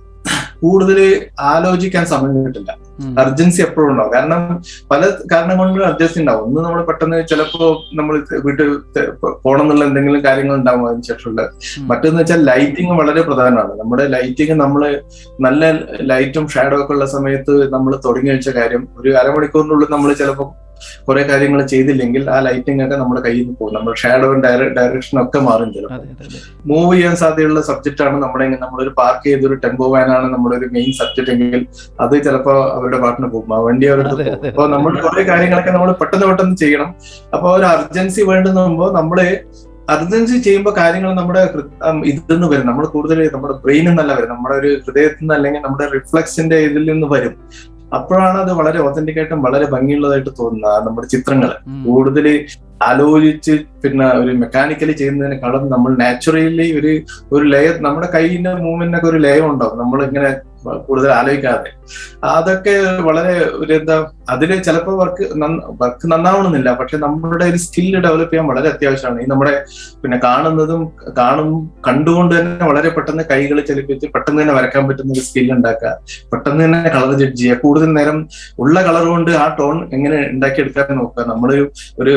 കൂടുതൽ ആലോചിക്കാൻ സമയം കിട്ടില്ല ഉം. അർജൻസി എപ്പോഴും ഉണ്ടാവും കാരണം പല കാരണം കൊണ്ട് അർജൻസി ഉണ്ടാവും ഒന്ന് നമ്മൾ പെട്ടെന്ന് ചിലപ്പോ നമ്മൾ വീട്ടിൽ പോകണം എന്നുള്ള എന്തെങ്കിലും കാര്യങ്ങൾ ഉണ്ടാവും അതിന് ശേഷമുള്ള ഉം. മറ്റൊന്ന് വെച്ചാൽ ലൈറ്റിംഗ് വളരെ പ്രധാനമാണ് നമ്മുടെ ലൈറ്റിംഗ് നമ്മൾ നല്ല ലൈറ്റും ഷാഡോ ഒക്കെ ഉള്ള സമയത്ത് നമ്മൾ തുടങ്ങി വെച്ച കാര്യം ഒരു അരമണിക്കൂറിനുള്ളിൽ നമ്മൾ ചിലപ്പോൾ കുറെ കാര്യങ്ങൾ ചെയ്തില്ലെങ്കിൽ ആ ലൈറ്റിംഗ് ഒക്കെ നമ്മുടെ കയ്യിൽ നിന്ന് പോകും നമ്മുടെ ഷാഡോ ഡയറക്ഷൻ ഒക്കെ മാറും ചിലപ്പോൾ അതെ അതെ അതെ മൂവ് ചെയ്യാൻ സാധ്യതയുള്ള സബ്ജക്റ്റ് ആണ് നമ്മുടെ നമ്മളൊരു പാർക്ക് ചെയ്തൊരു ടെമ്പോ വാൻ ആണ് നമ്മുടെ ഒരു മെയിൻ സബ്ജക്റ്റ് എങ്കിൽ അത് ചിലപ്പോ അവരുടെ പാട്ടിന് പോകും ആ വണ്ടി അവരുടെ അതെ, പോകും അതെ. അപ്പൊ നമ്മൾ കുറെ കാര്യങ്ങളൊക്കെ നമ്മൾ പെട്ടെന്ന് പെട്ടെന്ന് ചെയ്യണം അപ്പൊ ഒരു അർജൻസി വേണ്ടുമ്പോ നമ്മള് അർജൻസി ചെയ്യുമ്പോൾ കാര്യങ്ങൾ നമ്മുടെ ഹൃ- ഉം ഇതെന്ന് വരും നമ്മൾ കൂടുതൽ നമ്മുടെ ബ്രെയിനിൽ നിന്നല്ല വരും നമ്മുടെ ഒരു ഹൃദയത്തിൽ നിന്ന് അല്ലെങ്കിൽ നമ്മുടെ റിഫ്ലക്സിന്റെ ഇതിൽ നിന്ന് വരും അപ്പോഴാണ് അത് വളരെ ഒതന്റിക് ആയിട്ടും വളരെ ഭംഗിയുള്ളതായിട്ട് തോന്നുന്നത് ആ നമ്മുടെ ചിത്രങ്ങൾ ഉം. കൂടുതൽ ആലോചിച്ച് പിന്നെ ഒരു മെക്കാനിക്കലി ചെയ്യുന്നതിനെക്കാളും നമ്മൾ നാച്ചുറലി ഒരു ഒരു ലയം നമ്മുടെ കൈയിന്റെ മൂവ്മെന്റിനൊക്കെ ഒരു ലയം ഉണ്ടാവും നമ്മൾ ഇങ്ങനെ കൂടുതൽ ആലോചിക്കാതെ അതൊക്കെ വളരെ ഒരു എന്താ അതില് ചിലപ്പോൾ വർക്ക് വർക്ക് നന്നാവണമെന്നില്ല പക്ഷെ നമ്മുടെ ഒരു സ്കില്ല് ഡെവലപ്പ് ചെയ്യാൻ വളരെ അത്യാവശ്യമാണ് ഈ നമ്മുടെ പിന്നെ കാണുന്നതും കാണും കണ്ടുകൊണ്ട് തന്നെ വളരെ പെട്ടെന്ന് കൈകൾ ചലിപ്പിച്ച് പെട്ടെന്ന് തന്നെ വരക്കാൻ പറ്റുന്ന ഒരു സ്കിൽ ഉണ്ടാക്കുക പെട്ടെന്ന് തന്നെ കളർ ജഡ്ജ് ചെയ്യുക കൂടുതൽ നേരം ഉള്ള കളർ കൊണ്ട് ആ ടോൺ എങ്ങനെ ഉണ്ടാക്കിയെടുക്കാൻ നോക്കുക നമ്മളൊരു ഒരു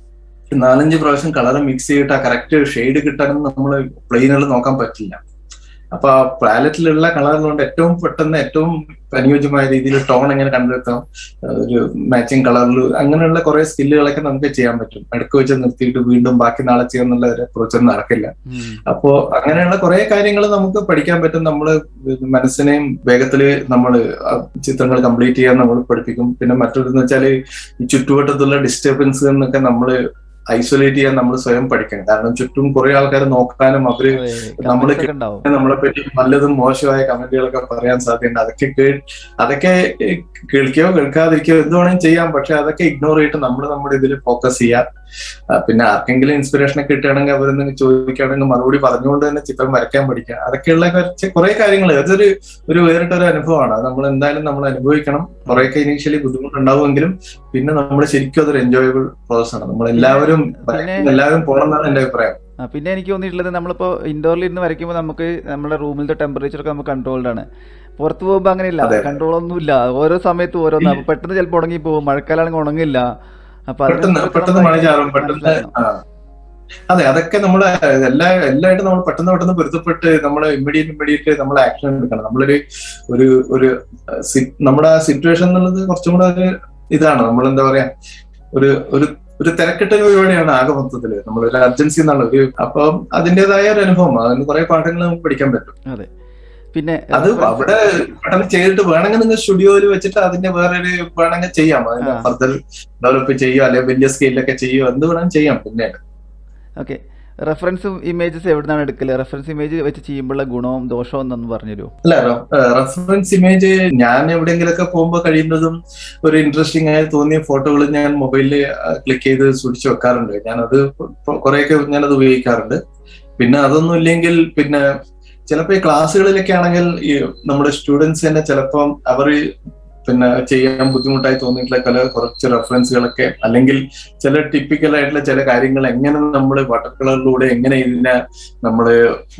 നാലഞ്ച് പ്രാവശ്യം കളർ മിക്സ് ചെയ്തിട്ട് ആ കറക്റ്റ് ഷെയ്ഡ് കിട്ടാനൊന്നും നമ്മൾ പ്ലെയിനുകൾ നോക്കാൻ പറ്റില്ല അപ്പൊ ആ പാലറ്റിലുള്ള കളർ കൊണ്ട് ഏറ്റവും പെട്ടെന്ന് ഏറ്റവും അനുയോജ്യമായ രീതിയിൽ ടോൺ എങ്ങനെ കണ്ടെത്താം ഒരു മാച്ചിങ് കളറിൽ അങ്ങനെയുള്ള കുറെ സ്കില്ലുകളൊക്കെ നമുക്ക് ചെയ്യാൻ പറ്റും അടുക്ക് വെച്ച് നിർത്തിയിട്ട് വീണ്ടും ബാക്കി നാളെ ചെയ്യാന്നുള്ള ഒരു approach ഒന്നും നടക്കില്ല ഉം. അപ്പോ അങ്ങനെയുള്ള കുറെ കാര്യങ്ങൾ നമുക്ക് പഠിക്കാൻ പറ്റും നമ്മൾ മനസ്സിനെയും വേഗത്തില് നമ്മൾ ചിത്രങ്ങൾ കംപ്ലീറ്റ് ചെയ്യാൻ നമ്മൾ പഠിപ്പിക്കും പിന്നെ മറ്റൊരു വെച്ചാൽ ഈ ചുറ്റുവട്ടത്തുള്ള ഡിസ്റ്റർബൻസ് എന്നൊക്കെ നമ്മൾ ഐസൊലേറ്റ് ചെയ്യാൻ നമ്മൾ സ്വയം പഠിക്കണം കാരണം ചുറ്റും കുറെ ആൾക്കാർ നോക്കാനും അവര് അതെ, നമ്മള് comments ഒക്കെ ഉണ്ടാവും നമ്മളെ പറ്റി നല്ലതും മോശമായ കമന്റുകളൊക്കെ പറയാൻ സാധ്യതയുണ്ട് അതൊക്കെ കേ- അതൊക്കെ ഏഹ്, കേൾക്കുകയോ കേൾക്കാതിരിക്കുകയോ എന്ത് വേണമെങ്കിലും ചെയ്യാം പക്ഷെ അതൊക്കെ ഇഗ്നോർ ചെയ്തിട്ട് നമ്മൾ നമ്മുടെ ഇതിൽ ഫോക്കസ് ചെയ്യാം ആ, പിന്നെ ആർക്കെങ്കിലും ഇൻസ്പിറേഷൻ ഒക്കെ കിട്ടുകയാണെങ്കിൽ അവരെന്തെങ്കിലും ചോദിക്കുകയാണെങ്കിൽ മറുപടി പറഞ്ഞുകൊണ്ട് തന്നെ ചിത്രം വരയ്ക്കാൻ പഠിക്കുക അതൊക്കെയുള്ള കുറച്ച് കുറെ കാര്യങ്ങൾ അതൊരു ഒരു വേറിട്ടൊരു അനുഭവമാണ് അത് നമ്മൾ എന്തായാലും നമ്മൾ അനുഭവിക്കണം കുറെയൊക്കെ ഇനീഷ്യലി ബുദ്ധിമുട്ടുണ്ടാവുമെങ്കിലും പിന്നെ നമ്മൾ ശരിക്കും അതൊരു എൻജോയബിൾ പ്രോസസ് ആണ് നമ്മൾ എല്ലാവരും പിന്നെ- എല്ലാവരും പോകണം എന്നാണ് എന്റെ അഭിപ്രായം ആ, പിന്നെ എനിക്ക് തോന്നിയിട്ടുള്ളത് നമ്മളിപ്പോൾ ഇൻഡോറിൽ ഇരുന്ന് വരയ്ക്കുമ്പോൾ നമുക്ക് നമ്മുടെ റൂമിലത്തെ ടെമ്പറേച്ചർ ഒക്കെ നമുക്ക് കൺട്രോൾഡ് ആണ് പുറത്ത് പോകുമ്പോൾ അങ്ങനെയില്ല അതെ. കൺട്രോൾ ഒന്നുമില്ല ഓരോ സമയത്ത് ഓരോന്ന് അപ്പൊ പെട്ടെന്ന് ചിലപ്പോൾ ഉണങ്ങി പോകും മഴക്കാലാണെങ്കിൽ ഉണങ്ങില്ല അപ്പൊ അതിനെ പെട്ടെന്ന് കുറിച്ച് പെട്ടെന്ന് നമ്മൾ മഴ ചാറും പെട്ടെന്ന് മനസ്സിലാക്കണം. ആ. അതെ അതൊക്കെ നമ്മള് എല്ലാ എല്ലായിട്ടും നമ്മൾ പെട്ടെന്ന് പെട്ടെന്ന് പൊരുത്തപ്പെട്ട് നമ്മൾ ഇമ്മീഡിയറ്റ് ഇമ്മീഡിയറ്റ് നമ്മൾ ആക്ഷൻ എടുക്കണം നമ്മളൊരു ഒരു ഒരു അഹ് സി- നമ്മുടെ ആ സിറ്റുവേഷൻ എന്നുള്ളത് കുറച്ചും കൂടെ ഒരു ഇതാണ് നമ്മൾ എന്താ പറയാ ഒരു ഒരു ഒരു തിരക്കിട്ട ഒരു പരിപാടിയാണ് ആകെ മൊത്തത്തില് നമ്മളൊരു അർജൻസി എന്നുള്ള ഒരു അപ്പം അതിന്റേതായ ഒരു അനുഭവം അതിന് കുറെ പാഠങ്ങൾ നമുക്ക് പഠിക്കാൻ പറ്റും അതെ പിന്നെ അത് reference- അവിടെ പെട്ടെന്ന് ചെയ്തിട്ട് വേണമെങ്കിൽ നിങ്ങൾ സ്റ്റുഡിയോയിൽ വെച്ചിട്ട് അതിന്റെ വേറൊരു വേണമെങ്കിൽ ചെയ്യാം അതിന്റെ ആ. ഫർദർ ഡെവലപ്പ് ചെയ്യുക അല്ലെങ്കിൽ വലിയ സ്കെയിലൊക്കെ ചെയ്യുക എന്ത് വേണമെങ്കിലും ചെയ്യാം പിന്നെ ഓക്കെ റെഫറൻസ് ഇമേജസ് എവിടുന്നാണ് എടുക്കല് റെഫറൻസ് ഇമേജ് വെച്ച് ചെയ്യുമ്പോഴുള്ള ഗുണവും ദോഷവും എന്നൊന്ന് പറഞ്ഞു തരുമോ അല്ല റെഫറൻസ് ഇമേജ് ഞാൻ എവിടെയെങ്കിലൊക്കെ പോകുമ്പോൾ കഴിയുന്നതും ഒരു ഇൻട്രസ്റ്റിംഗ് ആയി തോന്നിയ ഫോട്ടോകൾ ഞാൻ മൊബൈലിൽ ക്ലിക്ക് ചെയ്ത് സൂക്ഷിച്ചു വെക്കാറുണ്ട് ഞാനത് കുറെയൊക്കെ ഞാനത് ഉപയോഗിക്കാറുണ്ട് പിന്നെ അതൊന്നും ഇല്ലെങ്കിൽ പിന്നെ ചിലപ്പോ ഈ ക്ലാസ്സുകളിലൊക്കെ ആണെങ്കിൽ ഈ നമ്മുടെ സ്റ്റുഡൻസ് തന്നെ ചിലപ്പം അവർ പിന്നെ ചെയ്യാൻ ബുദ്ധിമുട്ടായി തോന്നിയിട്ടുള്ള ചില കുറച്ച് റെഫറൻസുകളൊക്കെ അല്ലെങ്കിൽ ചില ടിപ്പിക്കൽ ആയിട്ടുള്ള ചില കാര്യങ്ങൾ എങ്ങനെ നമ്മൾ വാട്ടർ കളറിലൂടെ എങ്ങനെ ഇതിനെ നമ്മള്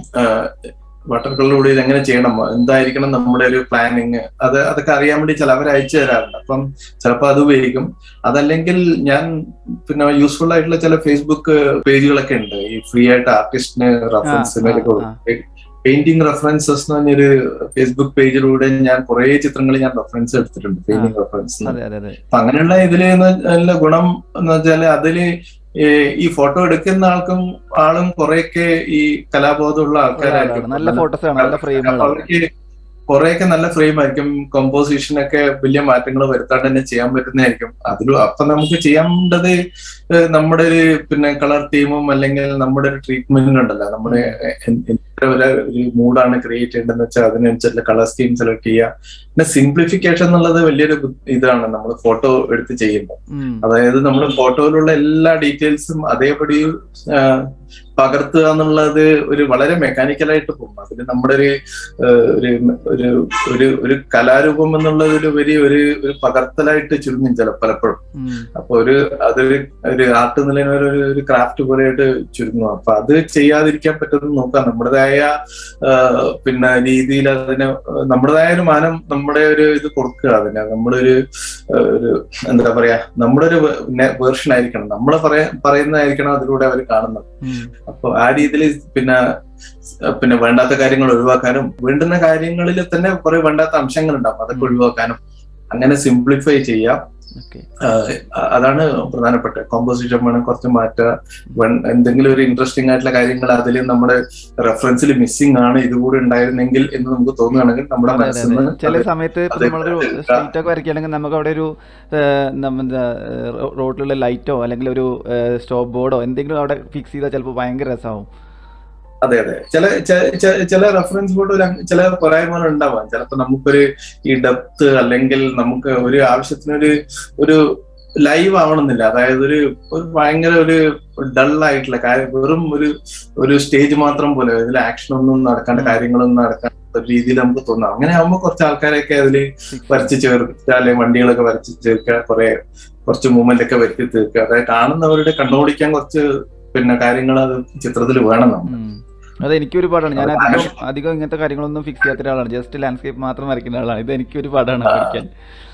വാട്ടർ കളറിലൂടെ ഇത് എങ്ങനെ ചെയ്യണം എന്തായിരിക്കണം നമ്മുടെ ഒരു പ്ലാനിങ് അത് അതൊക്കെ അറിയാൻ വേണ്ടി ചിലവർ അയച്ചു തരാറുണ്ട് അപ്പം ചിലപ്പോൾ അത് ഉപയോഗിക്കും അതല്ലെങ്കിൽ ഞാൻ പിന്നെ യൂസ്ഫുൾ ആയിട്ടുള്ള ചില ഫേസ്ബുക്ക് പേജുകളൊക്കെ ഉണ്ട് ഈ ഫ്രീ ആയിട്ട് ആർട്ടിസ്റ്റിന് റെഫറൻസ് ആ, ആ. പെയിന്റിംഗ് റെഫറൻസസ് എന്ന് പറഞ്ഞൊരു ഫേസ്ബുക്ക് പേജിലൂടെ ഞാൻ കുറെ ചിത്രങ്ങൾ ഞാൻ റെഫറൻസ് എടുത്തിട്ടുണ്ട് പെയിന്റിംഗ് റെഫറൻസ് അതെ അതെ അതെ അപ്പൊ അങ്ങനെയുള്ള ഇതില് നല്ല ഗുണം എന്ന് വെച്ചാല് അതില് ഈ ഈ ഫോട്ടോ എടുക്കുന്ന ആൾക്കും ആളും കുറെയൊക്കെ ഈ കലാബോധമുള്ള ആൾക്കാരായിരിക്കും നല്ല ഫോട്ടോസ് ആണ് നല്ല അപ്പൊ ഫ്രെയിമുകളാണ് അവർക്ക് കുറെയൊക്കെ നല്ല ഫ്രെയിം ആയിരിക്കും കോമ്പോസിഷൻ ഒക്കെ വലിയ മാറ്റങ്ങൾ വരുത്താണ്ട് തന്നെ ചെയ്യാൻ പറ്റുന്നതായിരിക്കും അതിലും അപ്പൊ നമുക്ക് ചെയ്യേണ്ടത് ഏഹ് നമ്മുടെ ഒരു പിന്നെ കളർ തീമും അല്ലെങ്കിൽ നമ്മുടെ ഒരു ട്രീറ്റ്മെന്റ് ഉണ്ടല്ലോ നമ്മുടെ എ- എത്ര ഒരു ഒരു മൂഡാണ് ക്രിയേറ്റ് ചെയ്യേണ്ടതെന്ന് വെച്ചാൽ അതിനനുസരിച്ചുള്ള കളർ സ്കീം സെലക്ട് ചെയ്യുക പിന്നെ സിംപ്ലിഫിക്കേഷൻ എന്നുള്ളത് വലിയൊരു ബു- ഇതാണ് നമ്മൾ ഫോട്ടോ എടുത്ത് ചെയ്യുമ്പോൾ ഉം. അതായത് നമ്മൾ ഫോട്ടോയിലുള്ള എല്ലാ ഡീറ്റെയിൽസും അതേപടി ആ, പകർത്തുക എന്നുള്ളത് ഒരു വളരെ മെക്കാനിക്കലായിട്ട് പോകും അതിൽ നമ്മുടെ ഒരു ആ, ഒരു ഒരു ഒരു ഒരു കലാരൂപം എന്നുള്ളതിലുപരി ഒരു ഒരു പകർത്തലായിട്ട് ചുരുങ്ങും ചില പലപ്പോഴും ഉം. അപ്പൊ ഒരു അതൊരു ഒരു ആർട്ട് നിലയിൽ ഒരു ഒരു ക്രാഫ്റ്റ് പോലെയായിട്ട് ചുരുങ്ങും അപ്പൊ അത് ചെയ്യാതിരിക്കാൻ പറ്റുമെന്ന് നോക്കാം നമ്മുടേതായ ആ, പിന്നെ രീതിയിൽ അതിന് നമ്മുടേതായ ഒരു മാനം നമ്മുടെ ഒരു ഇത് കൊടുക്കുക അതിന് നമ്മുടെ ഒരു ആ, ഒരു എന്താ പറയാ നമ്മുടെ ഒരു വേർഷൻ ആയിരിക്കണം നമ്മൾ പറയാ പറയുന്നതായിരിക്കണം അതിലൂടെ അവർ കാണുന്നത് ഉം. അപ്പൊ ആ രീതിയിൽ പിന്നെ പിന്നെ വേണ്ടാത്ത കാര്യങ്ങൾ ഒഴിവാക്കാനും വേണ്ടുന്ന കാര്യങ്ങളിൽ തന്നെ കുറെ വേണ്ടാത്ത അംശങ്ങൾ ഉണ്ടാവും അതൊക്കെ ഒഴിവാക്കാനും അങ്ങനെ സിംപ്ലിഫൈ ചെയ്യാം ഓക്കെ ആഹ് അതാണ് പ്രധാനപ്പെട്ട കോമ്പോസിഷൻ വേണം കുറച്ച് മാറ്റുക വൺ- എന്തെങ്കിലും ഒരു ഇൻട്രസ്റ്റിംഗ് ആയിട്ടുള്ള കാര്യങ്ങൾ അതിൽ നമ്മുടെ റെഫറൻസിൽ മിസ്സിംഗ് ആണ് ഇതുകൂടി ഉണ്ടായിരുന്നെങ്കിൽ എന്ന് നമുക്ക് തോന്നുകയാണെങ്കിൽ നമ്മുടെ അതെ അതെ മനസ്സിൽ അതെ നിന്ന് ചില അത് സമയത്ത് ഇപ്പൊ അത് നമ്മളൊരു എടുക്കുക. സ്ട്രീറ്റ് ഒക്കെ വരയ്ക്കുകയാണെങ്കിൽ നമുക്ക് അവിടെ ഒരു നമ്മുടെ റോഡിലുള്ള ലൈറ്റോ അല്ലെങ്കിൽ ഒരു സ്റ്റോപ്പ് ബോർഡോ എന്തെങ്കിലും അവിടെ ഫിക്സ് ചെയ്താൽ ചിലപ്പോൾ ഭയങ്കര രസമാവും അതെ അതെ ചില ചെ- ചെ- ചില റെഫറൻസ് ബോർഡ് ചില പോരായ്മകൾ ഉണ്ടാവാം ചിലപ്പോൾ നമുക്കൊരു ഈ ഡെപ്ത് അല്ലെങ്കിൽ നമുക്ക് ഒരു ആവശ്യത്തിനൊരു ഒരു ലൈവ് ആവണമെന്നില്ല അതായത് ഒരു ഒരു ഭയങ്കര ഒരു ഡൾ ആയിട്ടുള്ള കാര്യം വെറും ഒരു ഒരു സ്റ്റേജ് മാത്രം പോലെ ഇതിൽ ആക്ഷൻ ഒന്നും നടക്കാണ്ട് ഉം. കാര്യങ്ങളൊന്നും നടക്കാത്ത രീതിയിൽ നമുക്ക് തോന്നാം അങ്ങനെ ആകുമ്പോൾ കുറച്ച് ആൾക്കാരൊക്കെ അതിൽ വരച്ച് ചേർക്കുക അല്ലെങ്കിൽ വണ്ടികളൊക്കെ വരച്ച് ചേർക്കുക കുറെ കുറച്ച് മൂവ്മെന്റ് ഒക്കെ വരുത്തി തീർക്കുക അതായത് കാണുന്നവരുടെ കണ്ണോടിക്കാൻ കുറച്ച് പിന്നെ കാര്യങ്ങൾ അത് ചിത്രത്തിൽ വേണം നമ്മൾ ഉം. അത് എനിക്കൊരു പാടാണ് ഞാൻ അത് അധികം ആവശ്യം- അധികം ഇങ്ങനത്തെ കാര്യങ്ങളൊന്നും ഫിക്സ് ചെയ്യാത്ത ഒരാളാണ് ജസ്റ്റ് ലാൻഡ്സ്കേപ്പ് മാത്രം വരയ്ക്കുന്ന ആളാണ് ഇത് എനിക്കൊരു പാടാണ് ആ. വരയ്ക്കാൻ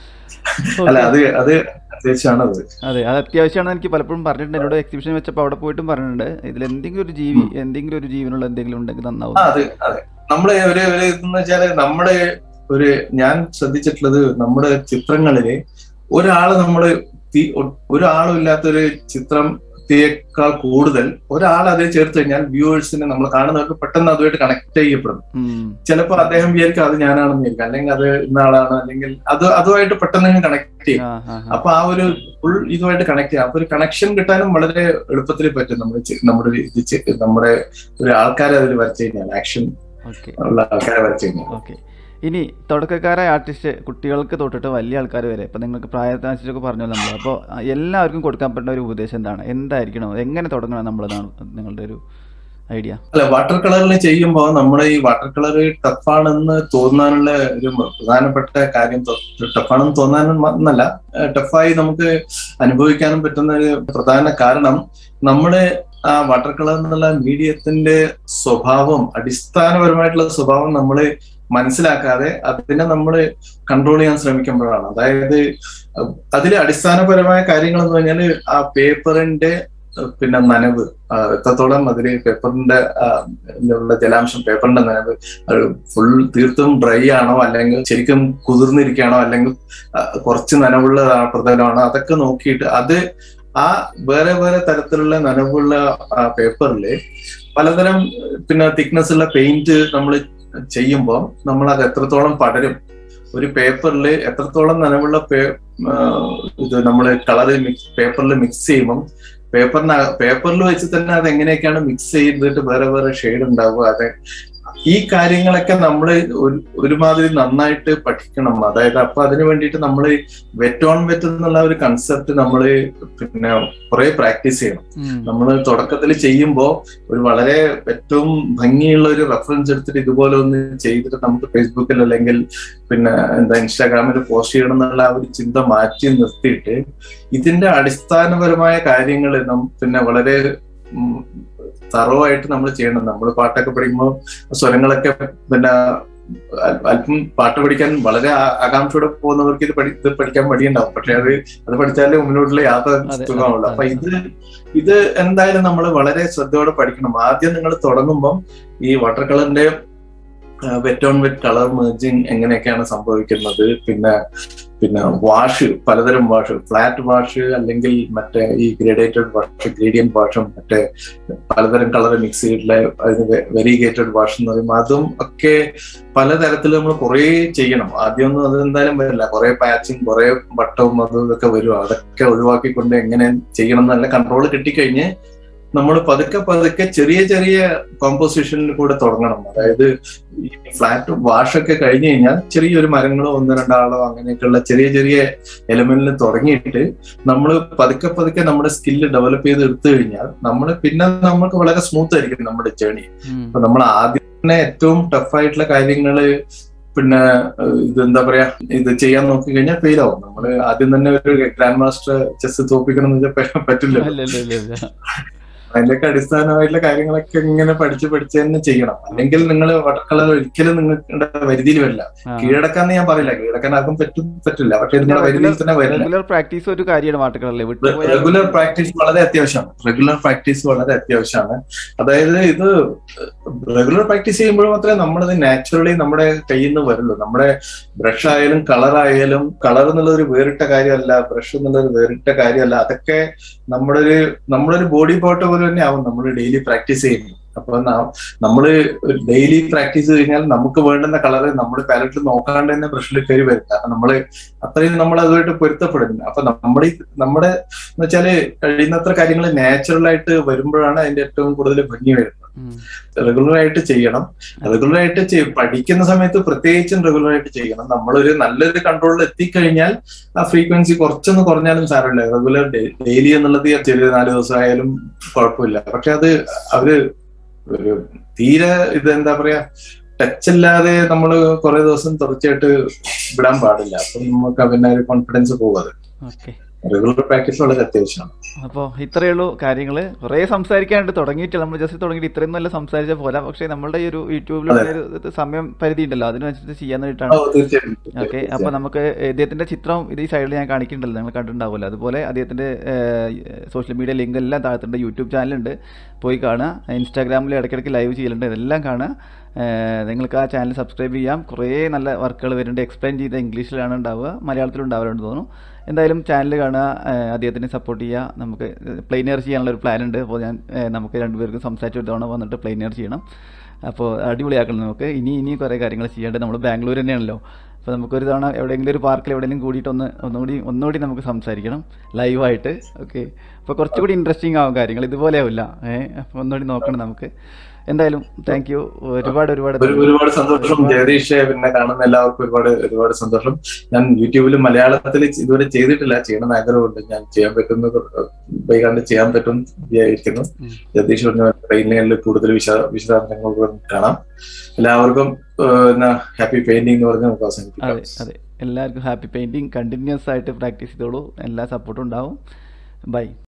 അല്ല Okay. അത് അത് അത്യാവശ്യമാണ് അത് അതെ അത് അത്യാവശ്യമാണ് എനിക്ക് പലപ്പോഴും പറഞ്ഞിട്ടുണ്ട് എന്നോട് എക്സിബിഷൻ വെച്ചപ്പോൾ അവിടെ പോയിട്ടും പറഞ്ഞിട്ടുണ്ട് ഇതിൽ എന്തെങ്കിലും ഒരു ജീവി എന്തെങ്കിലും ഒരു ജീവനുള്ള എന്തെങ്കിലും ഉണ്ടെങ്കിൽ നന്നാവും ആ അത് അതെ നമ്മളെ ഒരു ഒരു ഇതെന്ന് വെച്ചാല് നമ്മുടെ ഒരു ഞാൻ ശ്രദ്ധിച്ചിട്ടുള്ളത് നമ്മുടെ ചിത്രങ്ങളില് ഒരാള് നമ്മള് തി- ഒ- ഒരാളും ഇല്ലാത്തൊരു ചിത്രത്തേക്കാൾ കൂടുതൽ ഒരാൾ അതിൽ ചേർത്ത് കഴിഞ്ഞാൽ വ്യൂവേഴ്സിനെ നമ്മൾ കാണുന്നവർക്ക് പെട്ടെന്ന് അതുമായിട്ട് കണക്ട് ചെയ്യപ്പെടും ഉം. ചിലപ്പോൾ അദ്ദേഹം വിചാരിക്കും അത് ഞാനാണെന്ന് വിചാരിക്കും അല്ലെങ്കിൽ അത് ഇന്ന ആളാണ് അല്ലെങ്കിൽ അത് അതുമായിട്ട് പെട്ടെന്ന് കണക്ട് ചെയ്യും ആ, ആ, ആ. അപ്പൊ ആ ഒരു ഫുൾ ഇതുമായിട്ട് കണക്ട് ചെയ്യാം അപ്പൊ ഒരു കണക്ഷൻ കിട്ടാനും വളരെ എളുപ്പത്തിൽ പറ്റും നമ്മൾ നമ്മുടെ ഇത് ചെ- നമ്മുടെ ഒരു ആൾക്കാരെ അതിൽ വരച്ചു കഴിഞ്ഞാൽ ആക്ഷൻ ഓക്കെ ഉള്ള ആൾക്കാരെ വരച്ചു കഴിഞ്ഞാൽ ഓക്കെ ഇനി തുടക്കക്കാരായ ആർട്ടിസ്റ്റ് കുട്ടികൾക്ക് തൊട്ടിട്ട് വലിയ ആൾക്കാർ വരെ ഇപ്പം നിങ്ങൾക്ക് പ്രായത്തിനനുസരിച്ചൊക്കെ പറഞ്ഞു നമ്മൾ അപ്പോൾ എല്ലാവർക്കും കൊടുക്കാൻ പറ്റുന്ന ഒരു ഉപദേശം എന്താണ് എന്തായിരിക്കണം എങ്ങനെ തുടങ്ങണം നമ്മളതാണ് നിങ്ങളുടെ ഒരു ഐഡിയ അല്ല വാട്ടർ കളറിൽ ചെയ്യുമ്പോൾ നമ്മുടെ ഈ വാട്ടർ കളർ ടഫാണെന്ന് തോന്നാനുള്ള ഒരു പ്രധാനപ്പെട്ട കാര്യം ടഫാണെന്ന് തോന്നാനും എന്നല്ല ടഫായി നമുക്ക് അനുഭവിക്കാനും പറ്റുന്ന ഒരു പ്രധാന കാരണം നമ്മുടെ ആ വാട്ടർ കളർ എന്നുള്ള മീഡിയത്തിന്റെ സ്വഭാവം അടിസ്ഥാനപരമായിട്ടുള്ള സ്വഭാവം നമ്മൾ മനസ്സിലാക്കാതെ അതിനെ നമ്മൾ കൺട്രോൾ ചെയ്യാൻ ശ്രമിക്കുമ്പോഴാണ് അതായത് അതിലെ അടിസ്ഥാനപരമായ കാര്യങ്ങൾ എന്ന് പറഞ്ഞാൽ ആ പേപ്പറിന്റെ പിന്നെ നനവ് ആ, എത്രത്തോളം അതില് പേപ്പറിന്റെ ആ, ഉള്ള ജലാംശം പേപ്പറിന്റെ നനവ് അത് ഫുൾ തീർത്തും ഡ്രൈ ആണോ അല്ലെങ്കിൽ ശരിക്കും കുതിർന്നിരിക്കുകയാണോ അല്ലെങ്കിൽ ആ, കുറച്ച് നനവുള്ള പ്രതലമാണോ അതൊക്കെ നോക്കിയിട്ട് അത് ആ വേറെ വേറെ തരത്തിലുള്ള നനവുള്ള പേപ്പറിൽ പലതരം പിന്നെ തിക്നെസ് ഉള്ള പെയിന്റ് നമ്മൾ ചെയ്യുമ്പോൾ നമ്മൾ അത് എത്രത്തോളം പടരും ഒരു പേപ്പറിൽ എത്രത്തോളം നനവുള്ള പേ- ആ, ഇത് നമ്മൾ കളർ മിക്സ് പേപ്പറിൽ മിക്സ് ചെയ്യുമ്പം പേപ്പറിന് പേപ്പറിൽ വെച്ച് തന്നെ അത് എങ്ങനെയൊക്കെയാണ് മിക്സ് ചെയ്തിട്ട് വേറെ വേറെ ഷെയ്ഡ് ഉണ്ടാവുക അത് ഈ കാര്യങ്ങളൊക്കെ നമ്മൾ ഒരുമാതിരി നന്നായിട്ട് പഠിക്കണം അതായത് അപ്പൊ അതിനു വേണ്ടിയിട്ട് നമ്മൾ വെറ്റ് ഓൺ വെറ്റ് എന്നുള്ള ഒരു കൺസെപ്റ്റ് നമ്മൾ പിന്നെ കുറെ പ്രാക്ടീസ് ചെയ്യണം നമ്മൾ തുടക്കത്തിൽ ചെയ്യുമ്പോൾ ഒരു വളരെ ഏറ്റവും ഭംഗിയുള്ള ഒരു റെഫറൻസ് എടുത്തിട്ട് ഇതുപോലെ ഒന്ന് ചെയ്തിട്ട് നമുക്ക് ഫേസ്ബുക്കിൽ അല്ലെങ്കിൽ പിന്നെ എന്താ ഇൻസ്റ്റാഗ്രാമിൽ പോസ്റ്റ് ചെയ്യണം എന്നുള്ള ആ ഒരു ചിന്ത മാറ്റി നിർത്തിയിട്ട് ഇതിന്റെ അടിസ്ഥാനപരമായ കാര്യങ്ങൾ പിന്നെ വളരെ തറവായിട്ട് നമ്മൾ ചെയ്യണം നമ്മൾ പാട്ടൊക്കെ പഠിക്കുമ്പോൾ സ്വരങ്ങളൊക്കെ പിന്നെ അൽ- അല്പം പാട്ട് പഠിക്കാൻ വളരെ ആ- ആകാംക്ഷയോടെ പോകുന്നവർക്ക് ഇത് പഠി ഇത് പഠിക്കാൻ മടിയുണ്ടാവും പക്ഷെ അത് അത് പഠിച്ചാലേ മുന്നോട്ടുള്ള യാത്ര അതെ, സുഖമാവുള്ളൂ അതെ, അപ്പൊ അതെ. ഇത് ഇത് എന്തായാലും നമ്മൾ വളരെ ശ്രദ്ധയോടെ പഠിക്കണം ആദ്യം നിങ്ങൾ തുടങ്ങുമ്പം ഈ വാട്ടർ കളറിന്റെ wet on wet colour merging എങ്ങനെയൊക്കെയാണ് സംഭവിക്കുന്നത് പിന്നെ പിന്നെ വാഷ് പലതരം വാഷ് ഫ്ലാറ്റ് വാഷ് അല്ലെങ്കിൽ മറ്റേ ഈ ഗ്രേഡേറ്റഡ് വാഷ് ഗ്രേഡിയൻ വാഷും മറ്റേ പലതരം കളർ മിക്സ് ചെയ്തിട്ടുള്ള അതിന് വെരിഗേറ്റഡ് വാഷ് എന്ന് പറയുമ്പോൾ അതും ഒക്കെ പലതരത്തിൽ നമ്മൾ കുറേ ചെയ്യണം ആദ്യമൊന്നും അത് എന്തായാലും വരില്ല കുറെ പാച്ചും കുറെ വട്ടവും അതും ഇതൊക്കെ വരും അതൊക്കെ ഒഴിവാക്കിക്കൊണ്ട് എങ്ങനെ ചെയ്യണം എന്നുള്ള കൺട്രോൾ കിട്ടിക്കഴിഞ്ഞ് നമ്മൾ പതുക്കെ പതുക്കെ ചെറിയ ചെറിയ കോമ്പോസിഷനിൽ കൂടെ തുടങ്ങണം അതായത് ഈ ഫ്ലാറ്റ് വാഷൊക്കെ കഴിഞ്ഞു കഴിഞ്ഞാൽ ചെറിയൊരു മരങ്ങളോ ഒന്ന് രണ്ടാളോ അങ്ങനെയൊക്കെയുള്ള ചെറിയ ചെറിയ എലമെന്റിൽ തുടങ്ങിയിട്ട് നമ്മൾ പതുക്കെ പതുക്കെ നമ്മുടെ സ്കില്ല് ഡെവലപ്പ് ചെയ്ത് എടുത്തു കഴിഞ്ഞാൽ നമ്മൾ പിന്നെ നമുക്ക് വളരെ സ്മൂത്ത് ആയിരിക്കും നമ്മുടെ ജേണി അപ്പൊ നമ്മൾ ആദ്യം തന്നെ ഏറ്റവും ടഫ് ആയിട്ടുള്ള കാര്യങ്ങള് പിന്നെ ഏഹ്, ഇത് എന്താ പറയാ ഇത് ചെയ്യാൻ നോക്കി കഴിഞ്ഞാൽ ഫെയിൽ ആവും നമ്മൾ ആദ്യം തന്നെ ഒരു ഗ്രാൻഡ് മാസ്റ്റർ ചെസ് തോപ്പിക്കണം എന്ന് വെച്ചാൽ പറ്റില്ല അതിന്റെയൊക്കെ അടിസ്ഥാനമായിട്ടുള്ള കാര്യങ്ങളൊക്കെ ഇങ്ങനെ പഠിച്ച് പഠിച്ച് തന്നെ ചെയ്യണം അല്ലെങ്കിൽ നിങ്ങൾ വടക്കളർ ഒരിക്കലും നിങ്ങളുടെ പരിധിയിൽ വരില്ല ആ. കീഴടക്കാന്ന് ഞാൻ പറയില്ല കീഴടക്കാൻ ആർക്കും പറ്റും പറ്റില്ല പക്ഷെ നിങ്ങളുടെ പരിധിയിൽ തന്നെ വരില്ല റെഗുലർ പ്രാക്ടീസ് ഒരു കാര്യമാണ് വാട്ടുകളല്ലേ വിട്ടുപോയാൽ റെഗുലർ പ്രാക്ടീസ് വളരെ അത്യാവശ്യമാണ് റെഗുലർ പ്രാക്ടീസ് വളരെ അത്യാവശ്യമാണ് അതായത് ഇത് റെഗുലർ പ്രാക്ടീസ് ചെയ്യുമ്പോൾ മാത്രമേ നമ്മളത് നാച്ചുറലി നമ്മുടെ കയ്യിൽ നിന്ന് വരുള്ളൂ നമ്മുടെ ബ്രഷ് ആയാലും കളർ ആയാലും കളർ എന്നുള്ളത് ഒരു വേറിട്ട കാര്യമല്ല ബ്രഷ് എന്നുള്ളത് ഒരു വേറിട്ട കാര്യമല്ല അതൊക്കെ നമ്മുടെ ഒരു നമ്മുടെ ഒരു ബോഡി പോട്ട് പോലെ തന്നെ ആവും നമ്മൾ ഡെയിലി പ്രാക്ടീസ് ചെയ്യുന്നത് അപ്പൊ നമ്മള് ഡെയിലി പ്രാക്ടീസ് കഴിഞ്ഞാൽ നമുക്ക് വേണ്ടുന്ന കളർ നമ്മുടെ പാലറ്റിൽ നോക്കാണ്ട് തന്നെ ബ്രഷിൽ കയറി വരും കാരണം നമ്മള് അത്രയും നമ്മൾ അതുമായിട്ട് പൊരുത്തപ്പെടുന്നു അപ്പൊ നമ്മുടെ ഈ- നമ്മുടെ എന്ന് വെച്ചാല് കഴിയുന്നത്ര കാര്യങ്ങൾ നാച്ചുറൽ ആയിട്ട് വരുമ്പോഴാണ് അതിന്റെ ഏറ്റവും കൂടുതൽ ഭംഗി വരുന്നത് ഉം. റെഗുലർ ആയിട്ട് ചെയ്യണം റെഗുലർ ആയിട്ട് ചെയ്- പഠിക്കുന്ന സമയത്ത് പ്രത്യേകിച്ചും റെഗുലർ ആയിട്ട് ചെയ്യണം നമ്മളൊരു നല്ലൊരു കൺട്രോളിൽ എത്തിക്കഴിഞ്ഞാൽ ആ ഫ്രീക്വൻസി കുറച്ചൊന്ന് കുറഞ്ഞാലും സാരമില്ല റെഗുലർ ഡെയിലി എന്നുള്ളത് ചെറിയ നാല് ദിവസം ആയാലും കുഴപ്പമില്ല പക്ഷെ അത് അവര് ഒരു തീരെ ഇത് എന്താ പറയാ ടച്ച് ഇല്ലാതെ നമ്മൾ കുറെ ദിവസം തുടർച്ചയായിട്ട് വിടാൻ പാടില്ല അപ്പൊ നമുക്ക് പിന്നെ ഒരു കോൺഫിഡൻസ് പോകും ഓക്കെ റെഗുലർ പ്രാക്ടീസ് വളരെ അത്യാവശ്യമാണ് അപ്പോൾ ഇത്രയേ ഉള്ളൂ കാര്യങ്ങൾ കുറേ സംസാരിക്കാനുണ്ട് തുടങ്ങിയിട്ട് നമ്മൾ ജസ്റ്റ് തുടങ്ങിയിട്ട് ഇത്രയും നല്ല സംസാരിച്ച പോലെ പക്ഷേ നമ്മളുടെ ഈ ഒരു യൂട്യൂബിൽ അതെ. ഒരു ഇത് സമയം പരിധി ഉണ്ടല്ലോ അതിനനുസരിച്ച് ചെയ്യാൻ വേണ്ടിയിട്ടാണ് ഓ, തീർച്ചയായും ഓക്കെ അപ്പോൾ നമുക്ക് ഇദ്ദേഹത്തിൻ്റെ ചിത്രം ഇത് ഈ സൈഡിൽ ഞാൻ കാണിക്കുന്നുണ്ടല്ലോ നിങ്ങൾ കണ്ടിട്ടുണ്ടാവുമല്ലോ അതുപോലെ അദ്ദേഹത്തിൻ്റെ സോഷ്യൽ മീഡിയ ലിങ്ക് എല്ലാം താഴത്തുണ്ട് യൂട്യൂബ് ചാനലുണ്ട് പോയി കാണുക ഇൻസ്റ്റാഗ്രാമിൽ ഇടയ്ക്കിടയ്ക്ക് ലൈവ് ചെയ്യലുണ്ട് ഇതെല്ലാം കാണുക ഏഹ് നിങ്ങൾക്ക് ആ ചാനൽ സബ്സ്ക്രൈബ് ചെയ്യാം കുറേ നല്ല വർക്കുകൾ വരുന്നുണ്ട് എക്സ്പ്ലെയിൻ ചെയ്ത ഇംഗ്ലീഷിലാണ് ഉണ്ടാവുക മലയാളത്തിലും ഉണ്ടാവാറുണ്ട് തോന്നുന്നു എന്തായാലും ചാനൽ കാണുക ഏഹ് അദ്ദേഹത്തിനെ സപ്പോർട്ട് ചെയ്യുക നമുക്ക് പ്ലെയിനിയർ ചെയ്യാനുള്ള ഒരു പ്ലാൻ ഉണ്ട് അപ്പോൾ ഞാൻ ഏഹ് നമുക്ക് രണ്ടുപേർക്കും സംസാരിച്ച ഒരു തവണ വന്നിട്ട് പ്ലെയിനിയർ ചെയ്യണം അപ്പോൾ അടിപൊളിയാക്കണം നമുക്ക് ഇനി ഇനി കുറേ കാര്യങ്ങൾ ചെയ്യേണ്ടത് നമ്മൾ ബാംഗ്ലൂർ തന്നെയാണല്ലോ അപ്പോൾ നമുക്കൊരു തവണ എവിടെയെങ്കിലും ഒരു പാർക്കിൽ എവിടെയെങ്കിലും കൂടിയിട്ട് ഒന്ന് ഒന്നുകൂടി ഒന്നുകൂടി നമുക്ക് സംസാരിക്കണം ലൈവായിട്ട് ഓക്കെ അപ്പോൾ കുറച്ചുകൂടി ഇൻട്രസ്റ്റിംഗ് ആവും കാര്യങ്ങൾ ഇതുപോലെ ആവില്ല ഏഹ് അപ്പോൾ ഒന്നുകൂടി നോക്കണം നമുക്ക് എന്തായാലും താങ്ക് യു ഒരുപാട് ഒരുപാട് ഒരു- ഒരുപാട് സന്തോഷം ജഗദീഷ് പിന്നെ കാണുന്ന എല്ലാവർക്കും ഒരുപാട് ഒരുപാട് സന്തോഷം ഞാൻ യൂട്യൂബിൽ മലയാളത്തിൽ ഇതുവരെ ചെയ്തിട്ടില്ല ചെയ്യണമെന്ന് ആഗ്രഹമുണ്ട് ഞാൻ ചെയ്യാൻ പറ്റുന്ന വൈകാണ്ട് ചെയ്യാൻ പറ്റും വിചാരിക്കുന്നു ഉം. ജഗദീഷ് പറഞ്ഞ ട്രെയിനിൽ കൂടുതൽ വിശ വിശദാംശങ്ങൾ കാണാം എല്ലാവർക്കും ഹാപ്പി പെയിന്റിംഗ് എന്ന് പറഞ്ഞ് നമുക്ക് അതെ അവസാനിപ്പിക്കാം അതെ എല്ലാവർക്കും ഹാപ്പി പെയിൻറ്റിങ് കണ്ടിന്യൂസ് ആയിട്ട് പ്രാക്ടീസ് ചെയ്തോളൂ എല്ലാ സപ്പോർട്ടും ഉണ്ടാവും ബൈ